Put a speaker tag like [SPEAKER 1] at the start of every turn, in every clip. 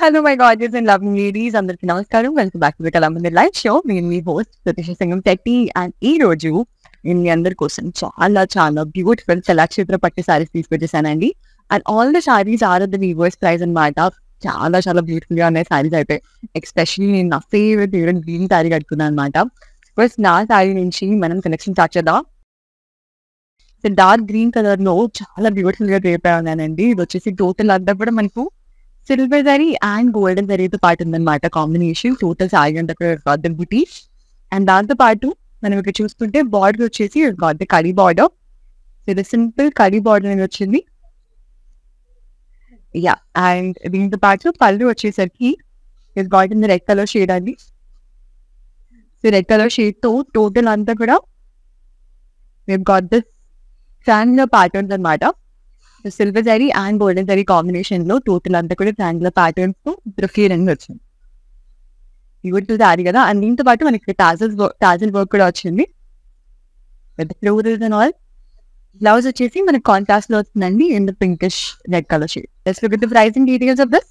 [SPEAKER 1] Hello my gorgeous and love ladies అందరికి నమస్కారం welcome back to Kalamandir live show నేను మీ హోస్ట్ సతీష్ సింగం శెట్టి అండ్ ఈ రోజు నేను మీ అందరి కోసం చాలా చాలా బ్యూటిఫుల్ చిత్ర పట్టు సారీస్ తీసుకొచ్చేసానండి and all the sarees are the weavers price అనమాట చాలా చాలా బ్యూటిఫుల్ గా ఉన్నాయి సారీస్ అయితే ఎక్స్పెషల్లీ నేను నా ఫేవరెట్ ఫేవరెట్ గ్రీన్ సారీ కట్టుకున్నాను అనమాట ఫస్ట్ నా సారీ నుంచి మనం కనెక్షన్ స్టార్ట్ చేద్దాం డార్క్ గ్రీన్ కలర్ లో చాలా బ్యూటిఫుల్ గా డ్రేప్ ఉన్నానండి ఇది వచ్చేసి టోటల్ అంతా కూడా మనకు సిల్వర్ జరీ అండ్ గోల్డెన్ జరీతో పాటు ఉందన్నమాట కాంబినేషన్ టోటల్ సారీ అంతా కూడా గాడ్ బుటీ అండ్ దాంతో పాటు మనం ఇక్కడ చూసుకుంటే బార్డర్ వచ్చేసి గాడ్ ద కడీ బార్డర్ ఇది సింపుల్ కడీ బార్డర్ అనేది వచ్చింది యా అండ్ దీంతో పాటు పళ్ళు వచ్చేసరికి ఇది got in red colour shade అండి సో రెడ్ కలర్ షేడ్ తో టోటల్ అంతా కూడా we've got this triangular patterns అనమాట silver zari and golden zari combination లో టోటల్ అంతా కూడా ట్రాంగులర్ ప్యాటర్న్స్ తో బ్రొకేర్ అనేది వచ్చింది బ్యూటిఫుల్ శారీ కదా అండ్ దీంతో పాటు మనకి టాజల్స్ టాజల్ వర్క్ కూడా వచ్చింది with florals and all blouse వచ్చేసి మనకి కాంట్రాస్ట్ లో వస్తుందండి in the pinkish red colour shade let's look at the pricing details of this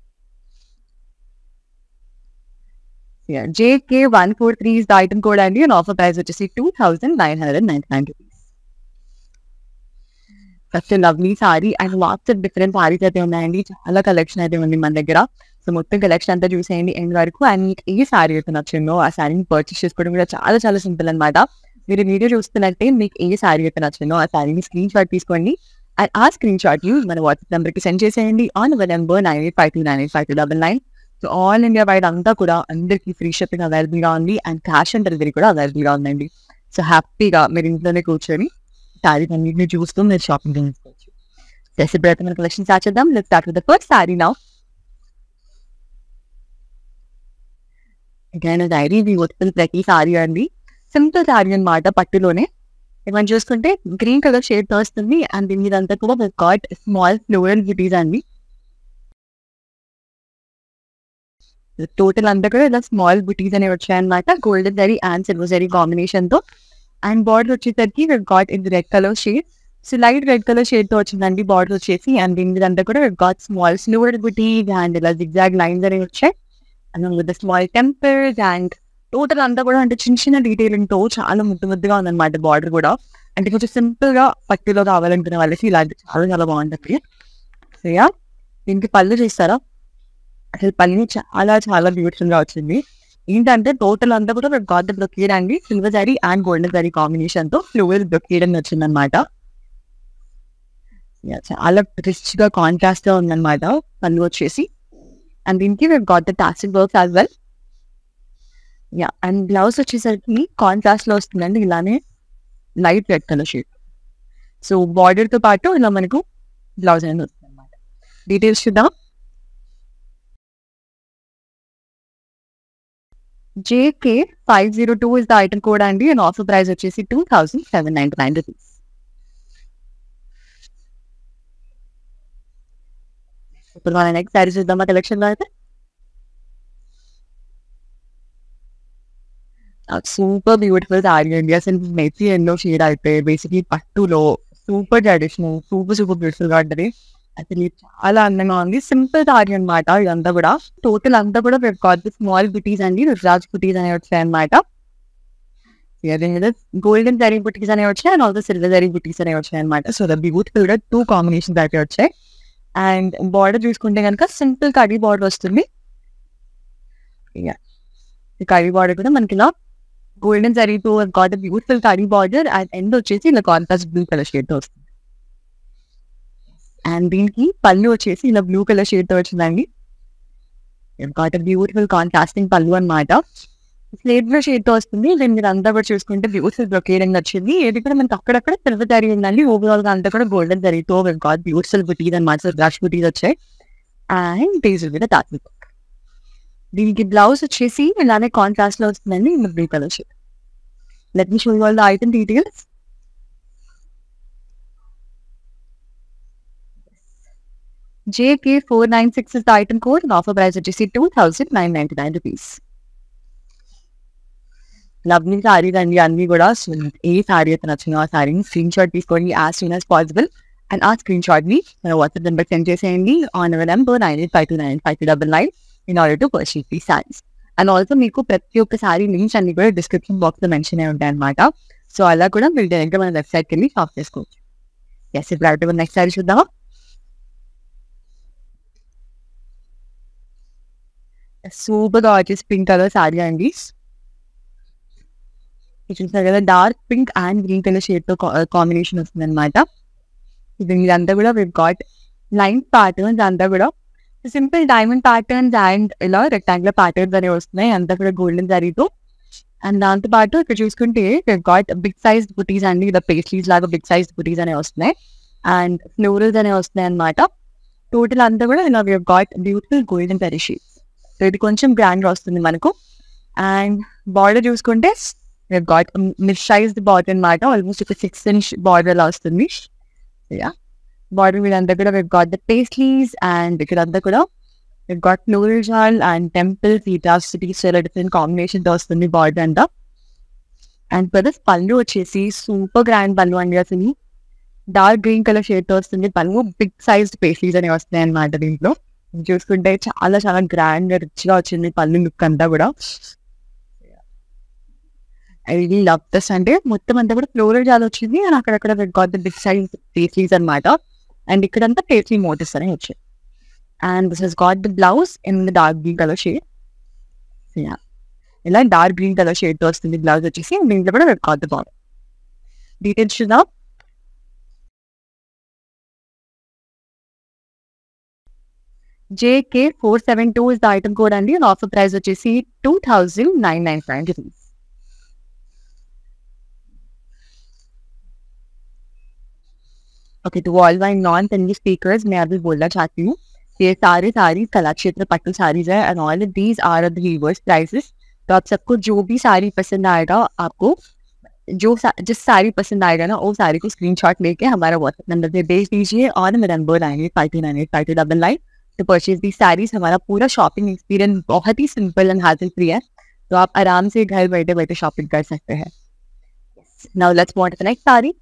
[SPEAKER 1] JK one four three is the item code అండి and offer price వచ్చేసి two thousand nine hundred ninety nine rupees first lovely saree and lots of different sarees అయితే ఉన్నాయండి చాలా collection అయితే ఉంది మన దగ్గర so మొత్తం కలెక్షన్ అంతా చూసేయండి ఎండ్ వరకు అండ్ మీకు ఏ సారీ అయితే నచ్చిందో ఆ సారీని పర్చేస్ చేసుకోవడం కూడా చాలా చాలా సింపుల్ అనమాట మీరు వీడియో చూస్తున్నట్టే మీకు ఏ సారీ అయితే నచ్చిందో ఆ సారీని స్క్రీన్ షాట్ తీసుకోండి అండ్ ఆ స్క్రీన్ షాట్ యూజ్ మన వాట్సాప్ నెంబర్కి సెండ్ చేసేయండి on our number nine eight five two nine eight five two double nine so all India wide అంతా కూడా అందరికీ ఫ్రీ షిప్పింగ్ అవైలబుల్ గా ఉంది అండ్ క్యాష్ ఆన్ డెలివరీ కూడా అవైలబుల్ గా ఉందండి సో హ్యాపీగా మీరు ఇంట్లోనే కూర్చొని సారీస్ అన్నింటిని చూస్తూ మీరు షాపింగ్ చేసుకోవచ్చు జస్ట్ ఇప్పుడు మన కలెక్షన్ స్టార్ట్ చేద్దాం let start with the first saree now again డైరీ వి వస్తుంది ప్రతి సారీ అండి సింపుల్ సారీ అనమాట పట్టులోనే మనం చూసుకుంటే గ్రీన్ కలర్ షేడ్ తో వస్తుంది అండ్ దీని మీద అంతా కూడా గాట్ స్మాల్ ఫ్లోరల్ బ్యూటీస్ అండి టోటల్ అంతా కూడా ఇలా స్మాల్ బుటీస్ అనేవి వచ్చాయన్నమాట golden zari and silver zari combination తో అండ్ బార్డర్ వచ్చేసరికి got in red colour shade so light red colour shade తో వచ్చిందండి బార్డర్ వచ్చేసి అండ్ దీని మీద అంతా కూడా got small flower buttis and ఇలా జిగ్జాగ్ లైన్స్ అనేవి వచ్చాయి and with small temples and total అంతా కూడా అంటే చిన్న చిన్న డీటెయిలింగ్ తో చాలా ముద్దు ముద్దుగా ఉందన్నమాట బార్డర్ కూడా అంటే కొంచెం సింపుల్ గా పట్టిలో కావాలనుకునే వాళ్ళకి ఇలాంటి చాలా చాలా బాగుంటుంది సో యా దీనికి పళ్ళు చేస్తారా అసలు పళ్ళు చాలా చాలా బ్యూటిఫుల్ గా వచ్చింది ఏంటంటే టోటల్ అంతా కూడా గాడ్ ద బ్రొకేడ్ అండి silver zari and golden zari combination తో ఫ్లూవల్ బ్రొకేడ్ అని వచ్చింది అనమాట చాలా రిచ్ గా కాంట్రాస్ట్ గా ఉందన్నమాట పళ్ళు వచ్చేసి అండ్ దీనికి got the tassel work as well yeah and blouse వచ్చేసరికి కాంట్రాస్ట్ లో వస్తుందండి ఇలానే light red colour shade so border తో పాటు ఇలా మనకు బ్లౌజ్ అనేది వస్తుంది అనమాట డీటెయిల్స్ చూద్దాం JK five zero two is the item code అండి అండ్ ఆఫర్ ప్రైస్ వచ్చేసి two thousand seven ninety nine rupees ఇప్పుడు మన నెక్స్ట్ సారీ చూద్దామా కలెక్షన్ లో అయితే సూపర్ బ్యూటిఫుల్ సారీ అండి అసలు మెత్తి ఎన్నో షేడ్ అయితే బేసిక్లీ పట్టులో super traditional super super beautiful గా ఉంటుంది అసలు ఇది చాలా అందంగా ఉంది సింపుల్ సారీ అనమాట ఇదంతా కూడా టోటల్ అంతా కూడా గాట్ స్మాల్ బుటీస్ అండి రుద్రాజ్ బుటీస్ అనేవి వచ్చాయి అనమాట గోల్డెన్ జరీ బుటీస్ అనేవి వచ్చాయి అండ్ ఆల్సో సిల్వర్ జరీ బుటీస్ అనేవి వచ్చాయి అనమాట సో ద బ్యూటిఫుల్ గా టూ కాంబినేషన్స్ అయితే వచ్చాయి అండ్ బార్డర్ చూసుకుంటే కనుక సింపుల్ కడీ బార్డర్ వస్తుంది ఈ కడీ బార్డర్ కూడా మనకి ఇలా గోల్డెన్ జరీతో గాట్ బ్యూటిఫుల్ కడీ బార్డర్ అండ్ ఎండ్ వచ్చేసి ఇలా కాంట్రాస్ట్ బ్లూ కలర్ షేడ్ తో వస్తుంది అండ్ దీనికి పళ్ళు వచ్చేసి ఇలా బ్లూ కలర్ షేడ్ తో వచ్చిందండి గాట్ బ్యూటిఫుల్ కాంట్రాస్టింగ్ పళ్ళు అనమాట స్లేట్ బ్లూ షేడ్ తో వస్తుంది దీని మీరు అంతా కూడా చూసుకుంటే బ్యూటిఫుల్ బ్రొకేడింగ్ వచ్చింది ఇది కూడా మనకి అక్కడక్కడ సిల్వర్ జరీ ఉందండి ఓవరాల్ గా అంతా కూడా గోల్డెన్ జరీతో గాట్ బ్యూటిఫుల్ బుటీస్ అనమాట బ్రష్ బుటీస్ వచ్చాయి అండ్ దీస్ విత్ టాక్సిక్ దీనికి బ్లౌజ్ వచ్చేసి ఇలానే కాంట్రాస్ట్ లో వస్తుందండి in blue colour shade let me show all the item details JK four nine six is the item code offer price వచ్చేసి two thousand nine ninety nine rupees lovely sarees అండి అన్ని కూడా ఏ సారీ అయితే నచ్చిందో ఆ సారీని స్క్రీన్ షాట్ తీసుకోండి as soon as possible and ఆ స్క్రీన్ షాట్ ని మన వాట్సాప్ నెంబర్ సెండ్ చేసేయండి on our number nine eight five two nine five two double nine in order to purchase the sarees and also మీకు ప్రతి ఒక్క sorry links అన్ని కూడా description box లో మెన్షన్ అయి ఉంటాయి అనమాట సో అలా కూడా మీరు డైరెక్ట్ గా మన వెబ్సైట్కి వెళ్ళి షాప్ చేసుకోవచ్చు ఎస్ ఇప్పుడు అవుట్ నెక్స్ట్ సారీ చూద్దామా super gorgeous pink colour sorry అండి ఇది చూసారు కదా dark pink and green colour shade తో కాంబినేషన్ వస్తుంది అనమాట ఇది ఇదంతా కూడా విత్ గాట్ లైన్ ప్యాటర్న్స్ అంతా కూడా సింపుల్ డైమండ్ ప్యాటర్న్స్ అండ్ ఇలా రెక్టాంగులర్ ప్యాటర్న్స్ అనేవి వస్తున్నాయి అంతా కూడా గోల్డెన్ జరీతో అండ్ దాంతో పాటు ఇక్కడ చూసుకుంటే గాట్ బిగ్ సైజ్ బుటీస్ అండి ఇలా పేస్ట్లీస్ లాగా బిగ్ సైజ్ బుటీస్ అనేవి వస్తున్నాయి అండ్ ఫ్లోరల్స్ అనేవి వస్తున్నాయి అనమాట టోటల్ అంతా కూడా ఇలా గాట్ బ్యూటిఫుల్ గోల్డెన్ పెరీ షీట్స్ సో ఇది కొంచెం గ్రాండ్ వస్తుంది మనకు అండ్ బార్డర్ చూసుకుంటే గాట్ మిస్ సైజ్డ్ బార్డర్ అనమాట ఆల్మోస్ట్ ఒక సిక్స్ ఇంచ్ బార్డర్ అలా వస్తుంది యా బార్డర్ వీళ్ళంతా కూడా we've got the paisleys and ఇక్కడంతా కూడా వెబ్ గాట్ ఫ్లోరల్ జాల్ అండ్ టెంపుల్స్ ఈ సిటీస్ చాలా డిఫరెంట్ కాంబినేషన్ తో వస్తుంది బార్డర్ అంతా అండ్ ప్లస్ పళ్ళు వచ్చేసి సూపర్ గ్రాండ్ పళ్ళు అండి అసలు డార్క్ గ్రీన్ కలర్ షేడ్ తో వస్తుంది పళ్ళు బిగ్ సైజ్డ్ పేస్ట్లీస్ అనేవి వస్తున్నాయి అనమాట దీంట్లో చూసుకుంటే చాలా చాలా గ్రాండ్ రిచ్ గా వచ్చింది పళ్ళు లుక్ అంతా కూడా ఐ రియలీ లవ్ దస్ అంటే మొత్తం అంతా కూడా ఫ్లోరల్ చాలా వచ్చింది అండ్ అక్కడక్కడ red got the big size paisleys అనమాట అండ్ ఇక్కడంతా పేస్లీ మోటివ్స్ అనేవి వచ్చాయి and this is got the blouse in the dark green colour shade ఇలా డార్క్ గ్రీన్ కలర్ షేడ్ తో వస్తుంది బ్లౌజ్ వచ్చేసి దీంట్లో కూడా red got the border details చూద్దాం JK four seven two is the item code అండి ఆఫర్ ప్రైస్ వచ్చేసి two thousand nine nine five rupees okay तो all my non Tanvi speakers मैं अभी बोलना चाहती हूँ ये सारे सारी कला क्षेत्र पट्टू साड़ीज है and all these are the weavers prices तो आप सबको जो भी साड़ी पसंद आएगा आपको जो सा, जिस साड़ी पसंद आएगा ना वो साड़ी को स्क्रीनशॉट लेके हमारा व्हाट्सएप नंबर पे भेज दीजिए और मेरा नंबर आएंगे five two nine eight five two double nine तो परचेज दी साड़ीज हमारा पूरा शॉपिंग एक्सपीरियंस बहुत ही सिंपल एंड हाजिर फ्री है तो आप आराम से घर बैठे बैठे शॉपिंग कर सकते हैं now let's want the next saree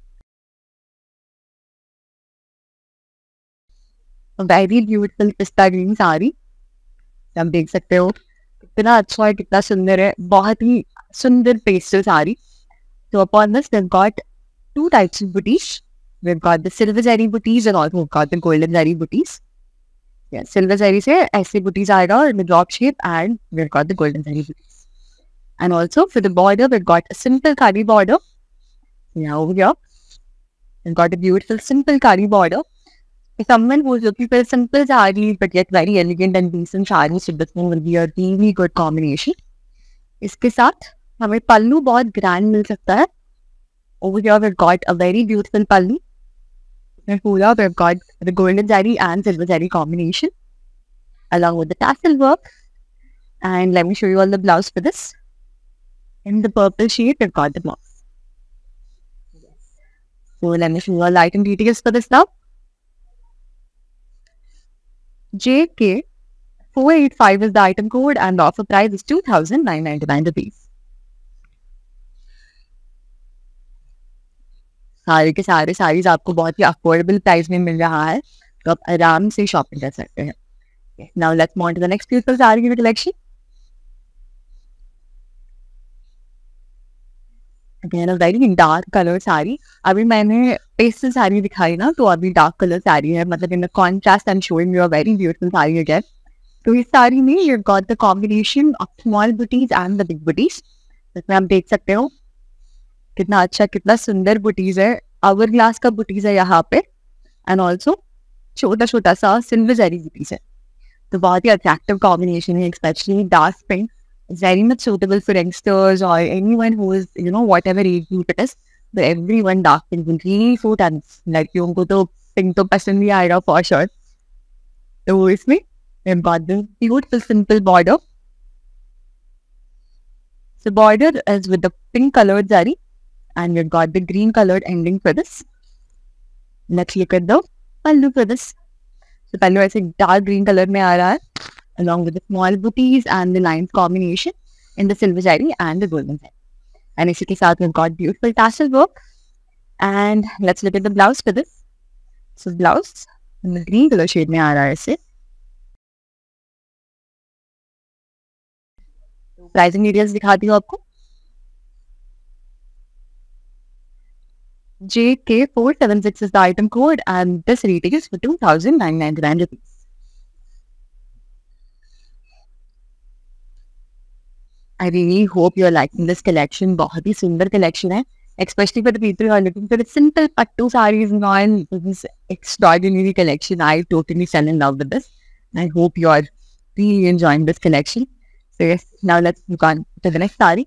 [SPEAKER 1] very beautiful pista green saree आप देख सकते हो कितना अच्छा है कितना सुंदर है बहुत ही सुंदर pastel saree so upon this we've got two types of booties we've got the silver zari booties and also we've got the golden zari booties yeah silver zari से ऐसे booties आएगा और with drop shape and we've got the golden zari booties and also for the border we've got a simple kari border yeah over here we've got a beautiful simple kari border if someone who's looking for a simple sari but yet very elegant and decent sari so this one will be a really good combination इसके साथ हमें पल्लू बहुत grand मिल सकता है over here we've got a very beautiful pallu and पूरा we've got the golden zari and silver zari combination along with the tassel work and let me show you all the blouse for this in the purple shade we've got the blouse so let me show you all the item details for this now JK 485 is the item code and the offer price is 2,999 rupees. सारे के सारे साड़ीज आपको बहुत ही affordable price में मिल रहा है तो आप आराम से शॉपिंग कर सकते हैं now let's move to the next beautiful saree की collection again a very dark colour saree अभी मैंने पेस्टल साड़ी दिखाई ना तो अभी डार्क कलर साड़ी है मतलब in contrast and showing you a very beautiful saree again तो इस साड़ी में you got the combination of small buttis and the big buttis जिसमें आप देख सकते हो कितना अच्छा कितना सुंदर बुटीज है आवर ग्लास का बुटीज है यहाँ पे एंड ऑल्सो छोटा छोटा सा सिल्वर जेरी बुटीज है तो बहुत ही अट्रैक्टिव कॉम्बिनेशन है specially dark pink very much suitable for youngsters or anyone who is, you know, whatever age group it is. But everyone dark pink will really suit and लड़कियों को तो pink तो पसंद ही आएगा for sure. तो इसमें we've got the beautiful simple border. So border is with the pink colored zari and we've got the green colored ending for this. Let's look at the pallu for this. So pallu ऐसे dark green color में आ रहा है along with the small booties and the lines combination in the silver zari and the golden zari. And इसी के साथ we've got beautiful tassel work. And let's look at the blouse for this. So blouse green colour shade में आ रहा है इसे pricing details दिखाती हूँ आपको JK476 is the item code and this retails for 2,999 rupees. I really hope you're liking this collection. बहुत ही सुंदर collection है. Especially for the people who are looking for the simple pattu sarees and all. This is extraordinary collection. I totally fell in love with this. I hope you're really enjoying this collection. So yes, now let's move on to the next saree.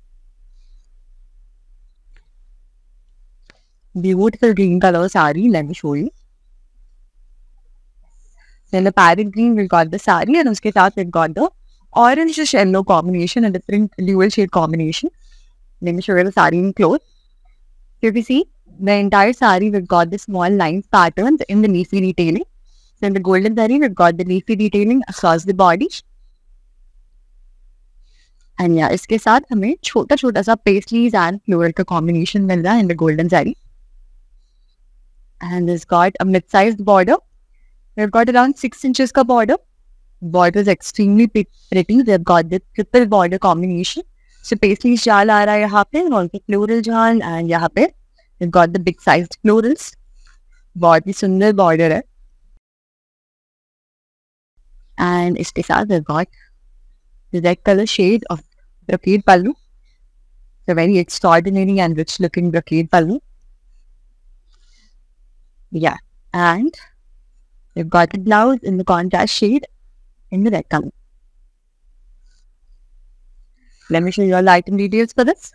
[SPEAKER 1] beautiful green color saree. Let me show you. Then the parrot green, we got the saree, and uske saath we got the orange yellow combination, a different dual shade combination. Let me show you the saree in close. So if you see, the entire saree we've got the small lines patterns in the leafy detailing. So in the golden saree, we've got the leafy detailing across the body. And या इसके साथ हमें छोटा छोटा सा paisleys and floral का combination मिल रहा है in the golden saree and it's got a mid-sized border. We've got around six inches ka border. Border is extremely pe- pretty. They've got the triple border combination. So paisley jal aa raha hai yahan pe and also floral jal and yahan pe we've got the big sized florals. बहुत ही सुंदर border है and इसके साथ we've got the red color shade of brocade pallu. It's a very extraordinary and rich looking brocade pallu. Yeah. And we've got the blouse in the contrast shade in the red color. Let me show you all the item details for this.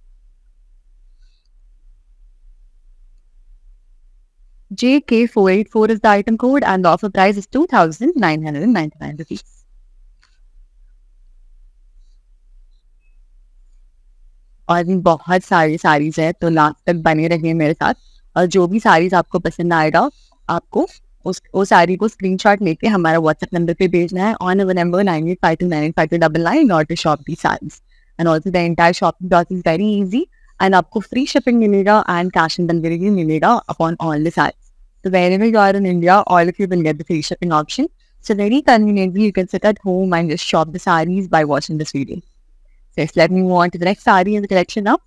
[SPEAKER 1] JK484 is the item code and the offer price is 2,999 rupees. और भी बहुत सारी साड़ीज है तो last तक बने रहिए मेरे साथ और जो भी साड़ीज आपको पसंद आएगा आपको उस वो साड़ी को स्क्रीनशॉट लेके हमारा व्हाट्सएप नंबर पे भेजना है on our number nine eight five two nine eight five two double nine not to shop the sarees and also the entire shopping process very easy and आपको फ्री शिपिंग मिलेगा and cash on delivery मिलेगा upon all the sarees So wherever you are in India, all of you will get the free shipping option. So very conveniently, you can sit at home and just shop the sarees by watching this video. So yes, let me move on to the next saree in the collection now.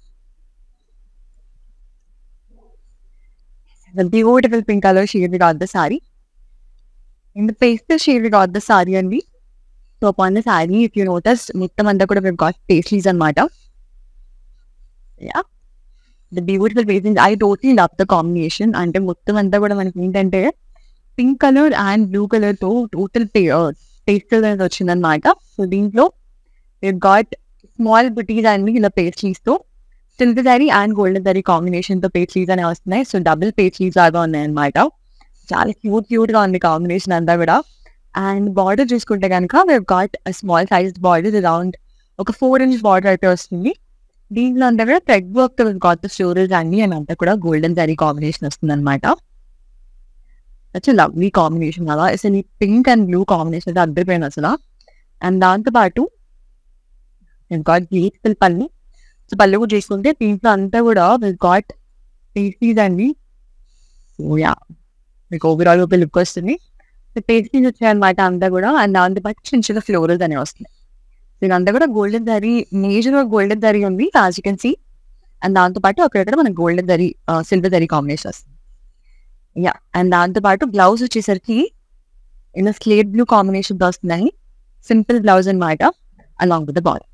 [SPEAKER 1] The beautiful pink color shade we got the saree. In the pastel shade we got the saree only. So upon the saree, if you notice, మొత్తం అంతా కూడా we've got paisley's అన్నమాట. Yeah. The beautiful paisley's. I totally love the combination. అంటే మొత్తం అంతా కూడా మనకి ఏంటంటే pink colour and blue colour తో టోటల్ పేస్టల్ అనేది వచ్చిందనమాట సో దీంట్లో we've got స్మాల్ బుటీస్ అండి ఇలా పేస్ట్రీస్ తో silk saree and golden saree combination తో పేస్ట్రీస్ అనేవి వస్తున్నాయి సో డబుల్ పేస్ట్రీస్ లాగా ఉన్నాయి అనమాట చాలా క్యూట్ క్యూట్ గా ఉంది కాంబినేషన్ అంతా కూడా అండ్ బార్డర్ చూసుకుంటే కనుక we've got small sized border around ఒక ఫోర్ ఇంచ్ బార్డర్ అయితే వస్తుంది దీంట్లో అంతా కూడా థ్రెడ్ వర్క్ తో గాట్ ద స్టోరేజ్ అండి అండ్ అంతా కూడా గోల్డెన్ సారీ కాంబినేషన్ వస్తుంది అనమాట సచ్ లవ్లీ కాంబినేషన్ కదా అసలు ఈ పింక్ అండ్ బ్లూ కాంబినేషన్ అయితే అద్దరిపోయింది అసలు అండ్ దాంతో పాటు గాట్ బ్యూటిఫుల్ పళ్ళు సో పళ్ళు కూడా చేసుకుంటే దీంట్లో అంతా కూడా గాట్ పేస్ట్రీస్ అండి సో యా మీకు ఓవరాల్ ఒక లుక్ వస్తుంది సో పేస్ట్రీస్ వచ్చాయన్నమాట అంతా కూడా అండ్ దాంతో పాటు చిన్న చిన్న ఫ్లోరల్స్ అనేవి వస్తున్నాయి సో ఇదంతా కూడా గోల్డెన్ దరీ మేజర్ గోల్డెన్ దరీ ఉంది as you can see and దాంతో పాటు అక్కడక్కడ మనకి గోల్డెన్ దరీ సిల్వర్ దరీ కాంబినేషన్ వస్తుంది యా అండ్ దాంతో పాటు బ్లౌజ్ వచ్చేసరికి ఇలా స్లేట్ బ్లూ కాంబినేషన్ వస్తున్నాయి సింపుల్ బ్లౌజ్ అనమాట అలాంగ్ విత్ ద బాల్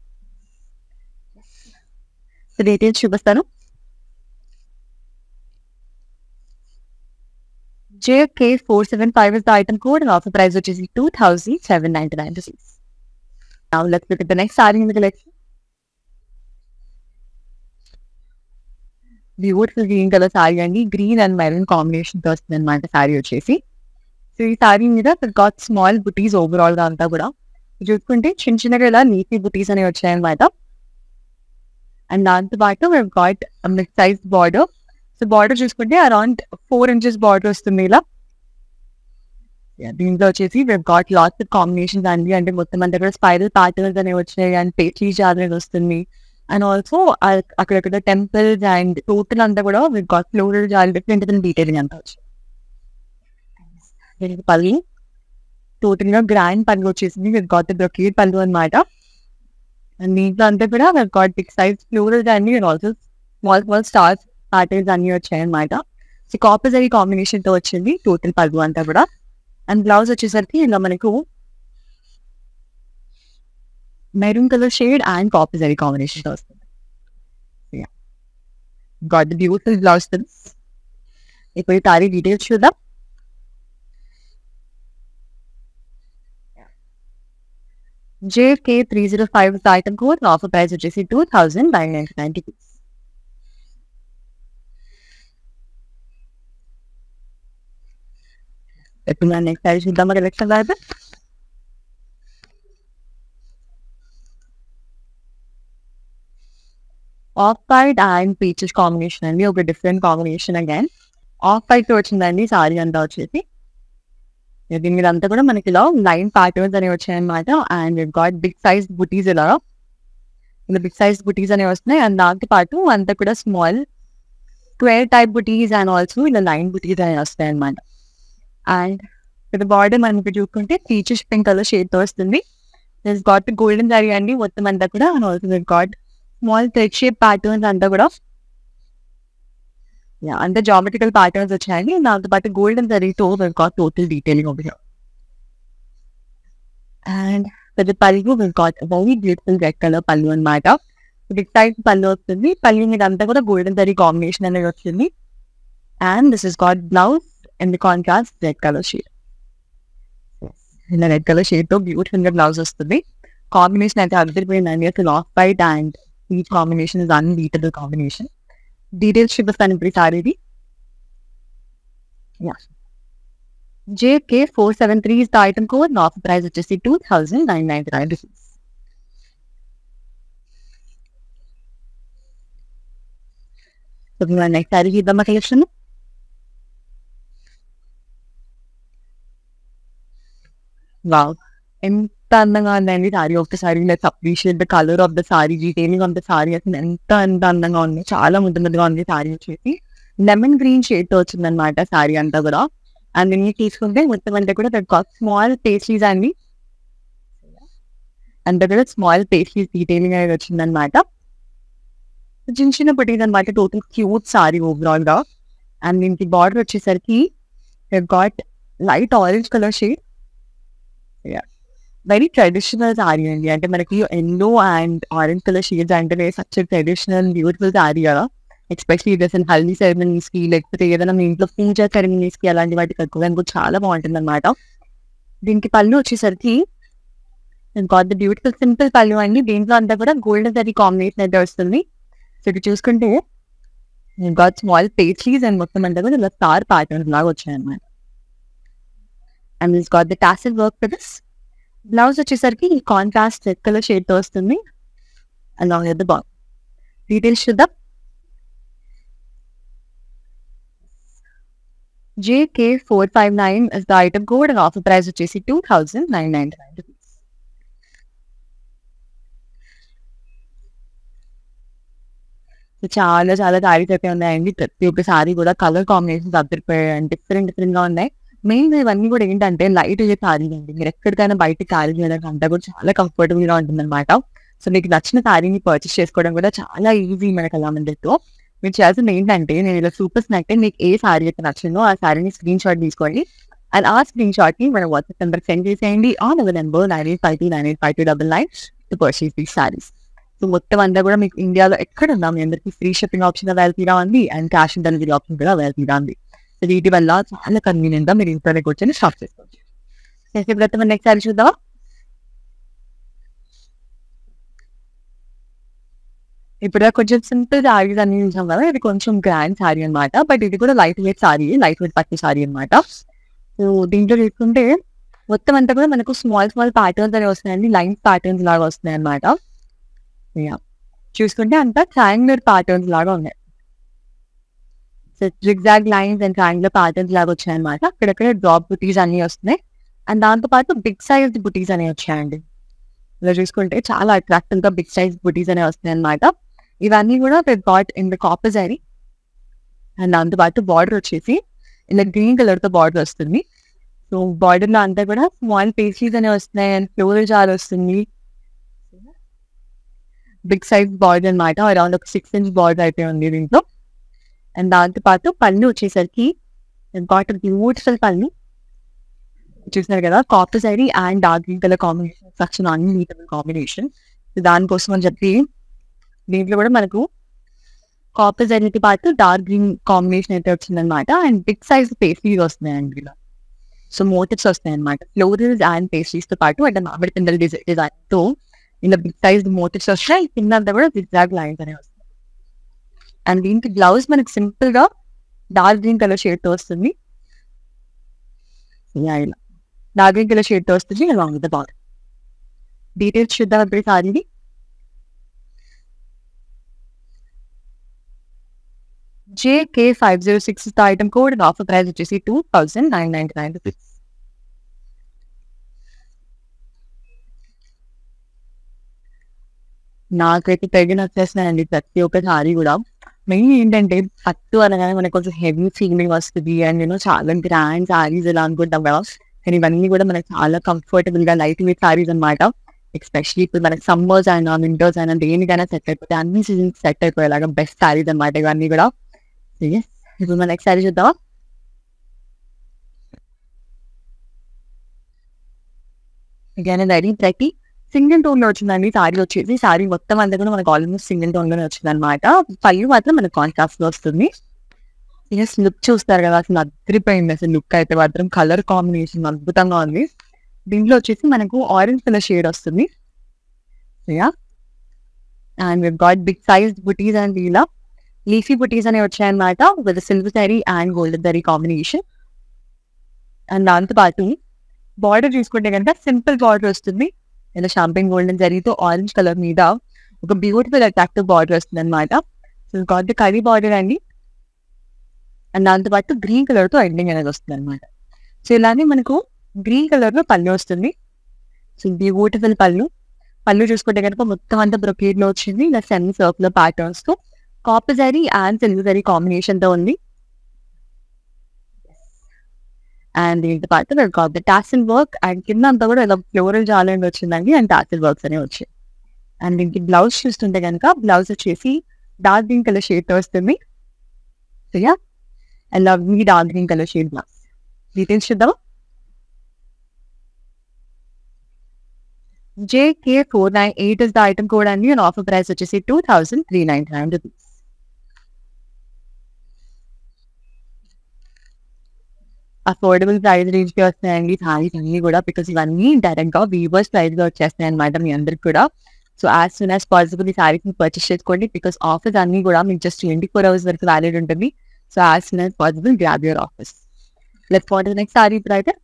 [SPEAKER 1] సో డీటెయిల్స్ చూపిస్తాను JK four seven five is the item code and offer price వచ్చేసి two thousand seven ninety nine rupees Now let's look at the next saree in the collection. Beautiful green colour sorry అండి green and maroon combination తో వస్తుంది అనమాట sorry వచ్చేసి so ఈ sorry మీద got small బుటీస్ overall గా అంతా కూడా చూసుకుంటే చిన్న చిన్నగా ఇలా నీటి బుటీస్ అనేవి వచ్చాయన్నమాట అండ్ దాంతో పాటు మేము got mix size border so border చూసుకుంటే అరౌండ్ ఫోర్ ఇంచెస్ బార్డర్ వస్తుంది ఇలా Yeah, దీంట్లో వచ్చేసి we've got lots of combinations అండి అంటే మొత్తం అంతా కూడా స్పైరల్ ప్యాటర్న్స్ అనేవి వచ్చినాయి అండ్ పేట్లీ జాదర్ వస్తుంది అండ్ ఆల్సో అక్కడక్కడ టెంపుల్స్ అండ్ టోటల్ అంతా కూడా వెబ్ గాట్ ఫ్లోరల్ జాల్ డిఫరెంట్ డిఫరెంట్ డీటెయిలింగ్ అంతా వచ్చింది దీనికి పళ్ళు టోటల్ గా గ్రాండ్ పళ్ళు వచ్చేసింది విత్ గాట్ బ్రొకేట్ పళ్ళు అనమాట అండ్ దీంట్లో అంతా కూడా గాట్ బిగ్ సైజ్ ఫ్లోరల్ అన్ని also small small stars patterns అన్ని వచ్చాయి అనమాట సో కాపర్ కాంబినేషన్ తో వచ్చింది టోటల్ పళ్ళు అంతా కూడా అండ్ బ్లౌజ్ వచ్చేసరికి ఇలా మనకు maroon colour shade and copper zari combination తో వస్తుంది గాట్ ది బ్యూటిఫుల్ బ్లౌజ్ ఇప్పుడు ఈ తారీ డీటెయిల్స్ చూద్దాం JK three zero five item code offer price వచ్చేసి two thousand nine ninety nine rupees ఇప్పుడు నా నెక్స్ట్ సారీ చూద్దాం కలెక్షన్ అయితే off white and peaches combination అండి ఒక different combination again off white వచ్చిందండి సారీ అంతా వచ్చేసి దీని మీద అంతా కూడా మనకి ఇలా లైన్ ప్యాటర్న్స్ అనేవి వచ్చాయన్నమాట అండ్ గాట్ బిగ్ సైజ్ బుటీస్ ఇలా ఇలా బిగ్ సైజ్ బుటీస్ అనేవి వస్తున్నాయి అండ్ దాంతో పాటు అంతా కూడా small square type butis and also ఇలా లైన్ బుటీస్ అనేవి వస్తాయి అనమాట అండ్ ఇక్కడ బార్డర్ మనకి చూసుకుంటే పీచెస్ పింక్ కలర్ షేడ్తో వస్తుంది దిస్ గాట్ గోల్డెన్ జరీ అండి మొత్తం అంతా కూడా and also got small thread shape patterns అంతా కూడా యా అంతా జామెట్రికల్ ప్యాటర్న్స్ వచ్చాయండి దాంతో పాటు గోల్డెన్ జరీతో will got total detailing over here and పెద్ద pallu will got very beautiful red colour pallu అనమాట బిగ్ సైజ్ పళ్ళు వస్తుంది పళ్ళు మీద అంతా కూడా గోల్డెన్ జరీ కాంబినేషన్ అనేది వచ్చింది and this is got blouse and contrast red colour shade ఇలా రెడ్ కలర్ షేడ్ తో బ్యూటిఫుల్ గా బ్లౌజ్ వస్తుంది కాంబినేషన్ అయితే అదిరిపోయిందండి అసలు ఆఫ్ వైట్ అండ్ ఈ combination is unbeatable combination details చూపిస్తాను ఇప్పుడు ఈ సారీది JK four seven three is the item code of price వచ్చేసి two thousand nine ninety nine rupees next sorry చూద్దామా కలెక్షన్ వావ్ ఎంత అందంగా ఉందండి సారీ ఒక్కసారి let's appreciate the colour of the saree detailing of the saree అసలు ఎంత ఎంత అందంగా ఉంది చాలా ముద్దుగా ఉంది సారీ వచ్చేసి లెమన్ గ్రీన్ షేడ్ తో వచ్చింది అనమాట సారీ అంతా కూడా అండ్ దీన్ని తీసుకుంటే మొత్తం అంతా కూడా స్మాల్ పేస్ట్రీస్ అండి అంతా కూడా స్మాల్ పేస్ట్రీస్ డీటెయిలింగ్ అనేది వచ్చిందనమాట చిన్న చిన్న పుట్టింది అనమాట టోటల్ క్యూట్ సారీ ఓవరాల్ గా అండ్ దీనికి బార్డర్ వచ్చేసరికి got light orange colour shade very traditional saree అండి అంటే మనకి yellow and orange colour shades అంటే సచ్ ట్రెడిషనల్ బ్యూటిఫుల్ సారీ కదా ఎస్పెషలీ ఇది అసలు హల్దీ సెరమనీస్ కి లేకపోతే ఏదైనా మీ ఇంట్లో పూజా సెరమనీస్ కి అలాంటి వాటికి కట్టుకోవడానికి కూడా చాలా బాగుంటుంది అనమాట దీనికి పళ్ళు వచ్చేసరికి గాట్ ద బ్యూటిఫుల్ సింపుల్ పళ్ళు అండి దీంట్లో అంతా కూడా గోల్డెన్ సరీ కాంబినేషన్ అయితే వస్తుంది సో ఇది చూసుకుంటే గాట్ స్మాల్ పేస్ట్రీస్ అండ్ మొత్తం అంతా కూడా ఇలా స్టార్ ప్యాటర్న్స్ లాగా వచ్చాయన్నమాట and this got the tassel work for this blouse వచ్చేసరికి ఈ కాంట్రాస్ట్ రెడ్ కలర్ షేడ్ తో వస్తుంది along with the ball details చూద్దాం JK four five nine is the item code and offer price వచ్చేసి two thousand nine ninety nine rupees చాలా చాలా సారీస్ అయితే ఉన్నాయండి ప్రతి ఒక్క సారీ కూడా కలర్ కాంబినేషన్స్ అద్దరిపోయాయి డిఫరెంట్ డిఫరెంట్ గా ఉన్నాయి మెయిన్ ఇవన్నీ కూడా ఏంటంటే లైట్ అయ్యే సారీ అండి మీరు ఎక్కడికైనా బయట క్యారీ చేయడానికి అంతా కూడా చాలా కంఫర్టబుల్ గా ఉంటుంది అనమాట సో మీకు నచ్చిన సారీని పర్చేస్ చేసుకోవడం కూడా చాలా ఈజీ మనకు అలా మందితో మీరు చేయాల్సింది ఏంటంటే నేను ఇలా సూపర్ స్నాక్ మీకు ఏ సారీ అయితే నచ్చిందో ఆ సారీని స్క్రీన్ షాట్ తీసుకోండి అండ్ ఆ స్క్రీన్ షాట్ ని మన వాట్సాప్ నెంబర్ సెండ్ చేసేయండి on our number nine eight five two nine eight five two double nine to purchase these sarees so మొత్తం అంతా కూడా మీకు ఇండియాలో ఎక్కడ ఉందా మీ అందరికి ఫ్రీ షిప్పింగ్ ఆప్షన్ అవైలబుల్గా ఉంది and cash on delivery option కూడా అవైలబుల్గా ఉంది సో వీటి వల్ల చాలా కన్వీనియంట్ గా మీరు ఇంట్లోనే కూర్చొని షాప్ చేసుకోవచ్చు ఇప్పుడు నెక్స్ట్ సారీ చూద్దామా ఇప్పుడు కొంచెం సింపుల్ సారీస్ అన్ని చూసాం కదా ఇది కొంచెం గ్రాండ్ సారీ అనమాట బట్ ఇది కూడా light weight saree light weight పట్టి సారీ అనమాట సో దీంట్లో చూసుకుంటే మొత్తం అంతా కూడా మనకు స్మాల్ స్మాల్ ప్యాటర్న్స్ అనేవి వస్తున్నాయండి లైన్స్ ప్యాటర్న్స్ లాగా వస్తున్నాయి అనమాట చూసుకుంటే అంతా ట్రయాంగులర్ ప్యాటర్న్స్ లాగా ఉన్నాయి so zigzag lines and triangular patterns లాగా వచ్చాయన్నమాట అక్కడక్కడ డ్రాప్ బుటీస్ అన్ని వస్తున్నాయి అండ్ దాంతో పాటు బిగ్ సైజ్ బుటీస్ అనేవి వచ్చాయండి ఇలా చూసుకుంటే చాలా అట్రాక్టివ్ గా బిగ్ సైజ్ బుటీస్ అనేవి వస్తున్నాయి అనమాట ఇవన్నీ కూడా got in the copper saree and దాంతో పాటు బార్డర్ వచ్చేసి ఇలా గ్రీన్ కలర్ తో బార్డర్ వస్తుంది సో బార్డర్ లో అంతా కూడా స్మాల్ పేస్ట్రీస్ అనేవి వస్తున్నాయి అండ్ ఫ్లోరల్ చాలా వస్తుంది బిగ్ సైజ్ బార్డర్ అనమాట అరౌండ్ ఒక సిక్స్ ఇంచ్ బార్డర్ అయితే ఉంది దీంట్లో అండ్ దాంతో పాటు పళ్ళు వచ్చేసరికి కాటన్ బ్యూటిఫుల్ పళ్ళు చూసినారు కదా copper side and dark green colour combination such unbeatable combination దానికోసం అని చెప్పి దీంట్లో కూడా మనకు కాపర్ జరీతో పాటు డార్క్ గ్రీన్ కాంబినేషన్ అయితే వచ్చిందనమాట అండ్ బిగ్ సైజ్ పేస్ట్రీస్ వస్తున్నాయండి ఇలా సో మోటివ్స్ వస్తాయి అనమాట ఫ్లోరల్స్ అండ్ పేస్ట్రీస్ తో పాటు అంటే మామిడి పిందెల డిజైన్ తో ఇలా బిగ్ సైజ్ మోటివ్స్ వస్తాయి కింద అంతా కూడా జిగ్జాగ్ లైన్స్ అనేవి వస్తాయి అండ్ దీనికి బ్లౌజ్ మనకి సింపుల్ గా డార్క్ గ్రీన్ కలర్ షేడ్ తో వస్తుంది ఇలా ఇలా డార్క్ గ్రీన్ కలర్ షేడ్ తో వస్తుంది అలాంగ్ విత్ బాడీ డీటెయిల్స్ చూద్దాం అప్పుడు సారీది JK five zero six item code and offer price వచ్చేసి two thousand nine ninety nine rupees నాకైతే తెగ నచ్చేస్తున్నాయండి ప్రతి ఒక్క సారీ కూడా మెయిన్ ఏంటంటే పట్టు అనగానే మనకు కొంచెం హెవీ ఫీలింగ్ వస్తుంది అండ్ నేను చాలా గ్రాండ్ సారీస్ ఇలా అనుకుంటాం కదా కానీ ఇవన్నీ కూడా మనకు చాలా కంఫర్టబుల్ గా లైట్ వెయిట్ సారీస్ అనమాట ఎస్పెషలీ ఇప్పుడు మనకి సమ్మర్స్ అయినా వింటర్స్ అయినా దేనికైనా సెట్ అయిపోతే అన్ని సీజన్స్ సెట్ అయిపోయేలాగా బెస్ట్ సారీస్ అనమాట ఇవన్నీ కూడా yes ఇప్పుడు మన నెక్స్ట్ సారీ చూద్దామా again రెడీ ప్రతి సింగిల్ టోన్ లో వచ్చిందండి సారీ వచ్చేసి సారీ మొత్తం అంతా కూడా మనకు ఆల్మోస్ట్ సింగిల్ టోన్ లోనే వచ్చింది అనమాట పళ్ళు మాత్రం మనకు కాంట్రాస్ట్ లో వస్తుంది ఎస్ లుక్ చూస్తారు కదా అసలు అదిరిపోయింది అసలు లుక్ అయితే మాత్రం కలర్ కాంబినేషన్ అద్భుతంగా ఉంది దీంట్లో వచ్చేసి మనకు ఆరెంజ్ కలర్ షేడ్ వస్తుంది yeah and we've got big size బుటీస్ అండ్ ఇలా లీఫీ బుటీస్ అనేవి వచ్చాయన్నమాట with silver zari and golden zari combination and దాంతో పాటు బార్డర్ చూసుకుంటే కనుక సింపుల్ బార్డర్ వస్తుంది ఇలా షాంపింగ్ గోల్డెన్ జరీతో ఆరెంజ్ కలర్ మీద ఒక బ్యూటిఫుల్ అట్రాక్టివ్ బార్డర్ వస్తుంది అనమాట సో గాట్ ద కర్రీ బార్డర్ అండి అండ్ దాంతో పాటు గ్రీన్ కలర్ తో ఎండింగ్ అనేది వస్తుంది అనమాట సో ఇలానే మనకు గ్రీన్ కలర్ లో పళ్ళు వస్తుంది సో బ్యూటిఫుల్ పళ్ళు పళ్ళు చూసుకుంటే కనుక మొత్తం అంతా బ్రొకేడ్ లో వచ్చింది ఇలా సెమీ సర్కులర్ ప్యాటర్న్స్ తో copper zari and silver zari combination తో ఉంది అండ్ దీంతో పాటు ద టాసిల్ వర్క్ అండ్ కింద అంతా కూడా ఇలా ఫ్లోరల్ జాలెండ్ వచ్చిందండి అండ్ టాసిల్ వర్క్స్ అనేవి వచ్చాయి అండ్ దీనికి బ్లౌజ్ చూస్తుంటే కనుక బ్లౌజ్ వచ్చేసి డార్క్ గ్రీన్ కలర్ షేడ్ తో వస్తుంది so yeah I love me dark green colour shade blouse details చూద్దాం JK four nine eight is the item code అండి అండ్ ఆఫర్ ప్రైస్ వచ్చేసి two thousand three ninety nine rupees affordable price range కి వస్తాయండి సారీస్ అన్ని కూడా because ఇవన్నీ direct గా weavers price గా వచ్చేస్తాయి అనమాట మీ అందరికి కూడా so as soon as possible ఈ సారీస్ ని పర్చేస్ చేసుకోండి బికాస్ ఆఫర్స్ అన్ని కూడా మీకు జస్ట్ ట్వంటీ ఫోర్ అవర్స్ వరకు వ్యాలిడ్ ఉంటుంది so as soon as possible grab your offers let for next saree ఇప్పుడు అయితే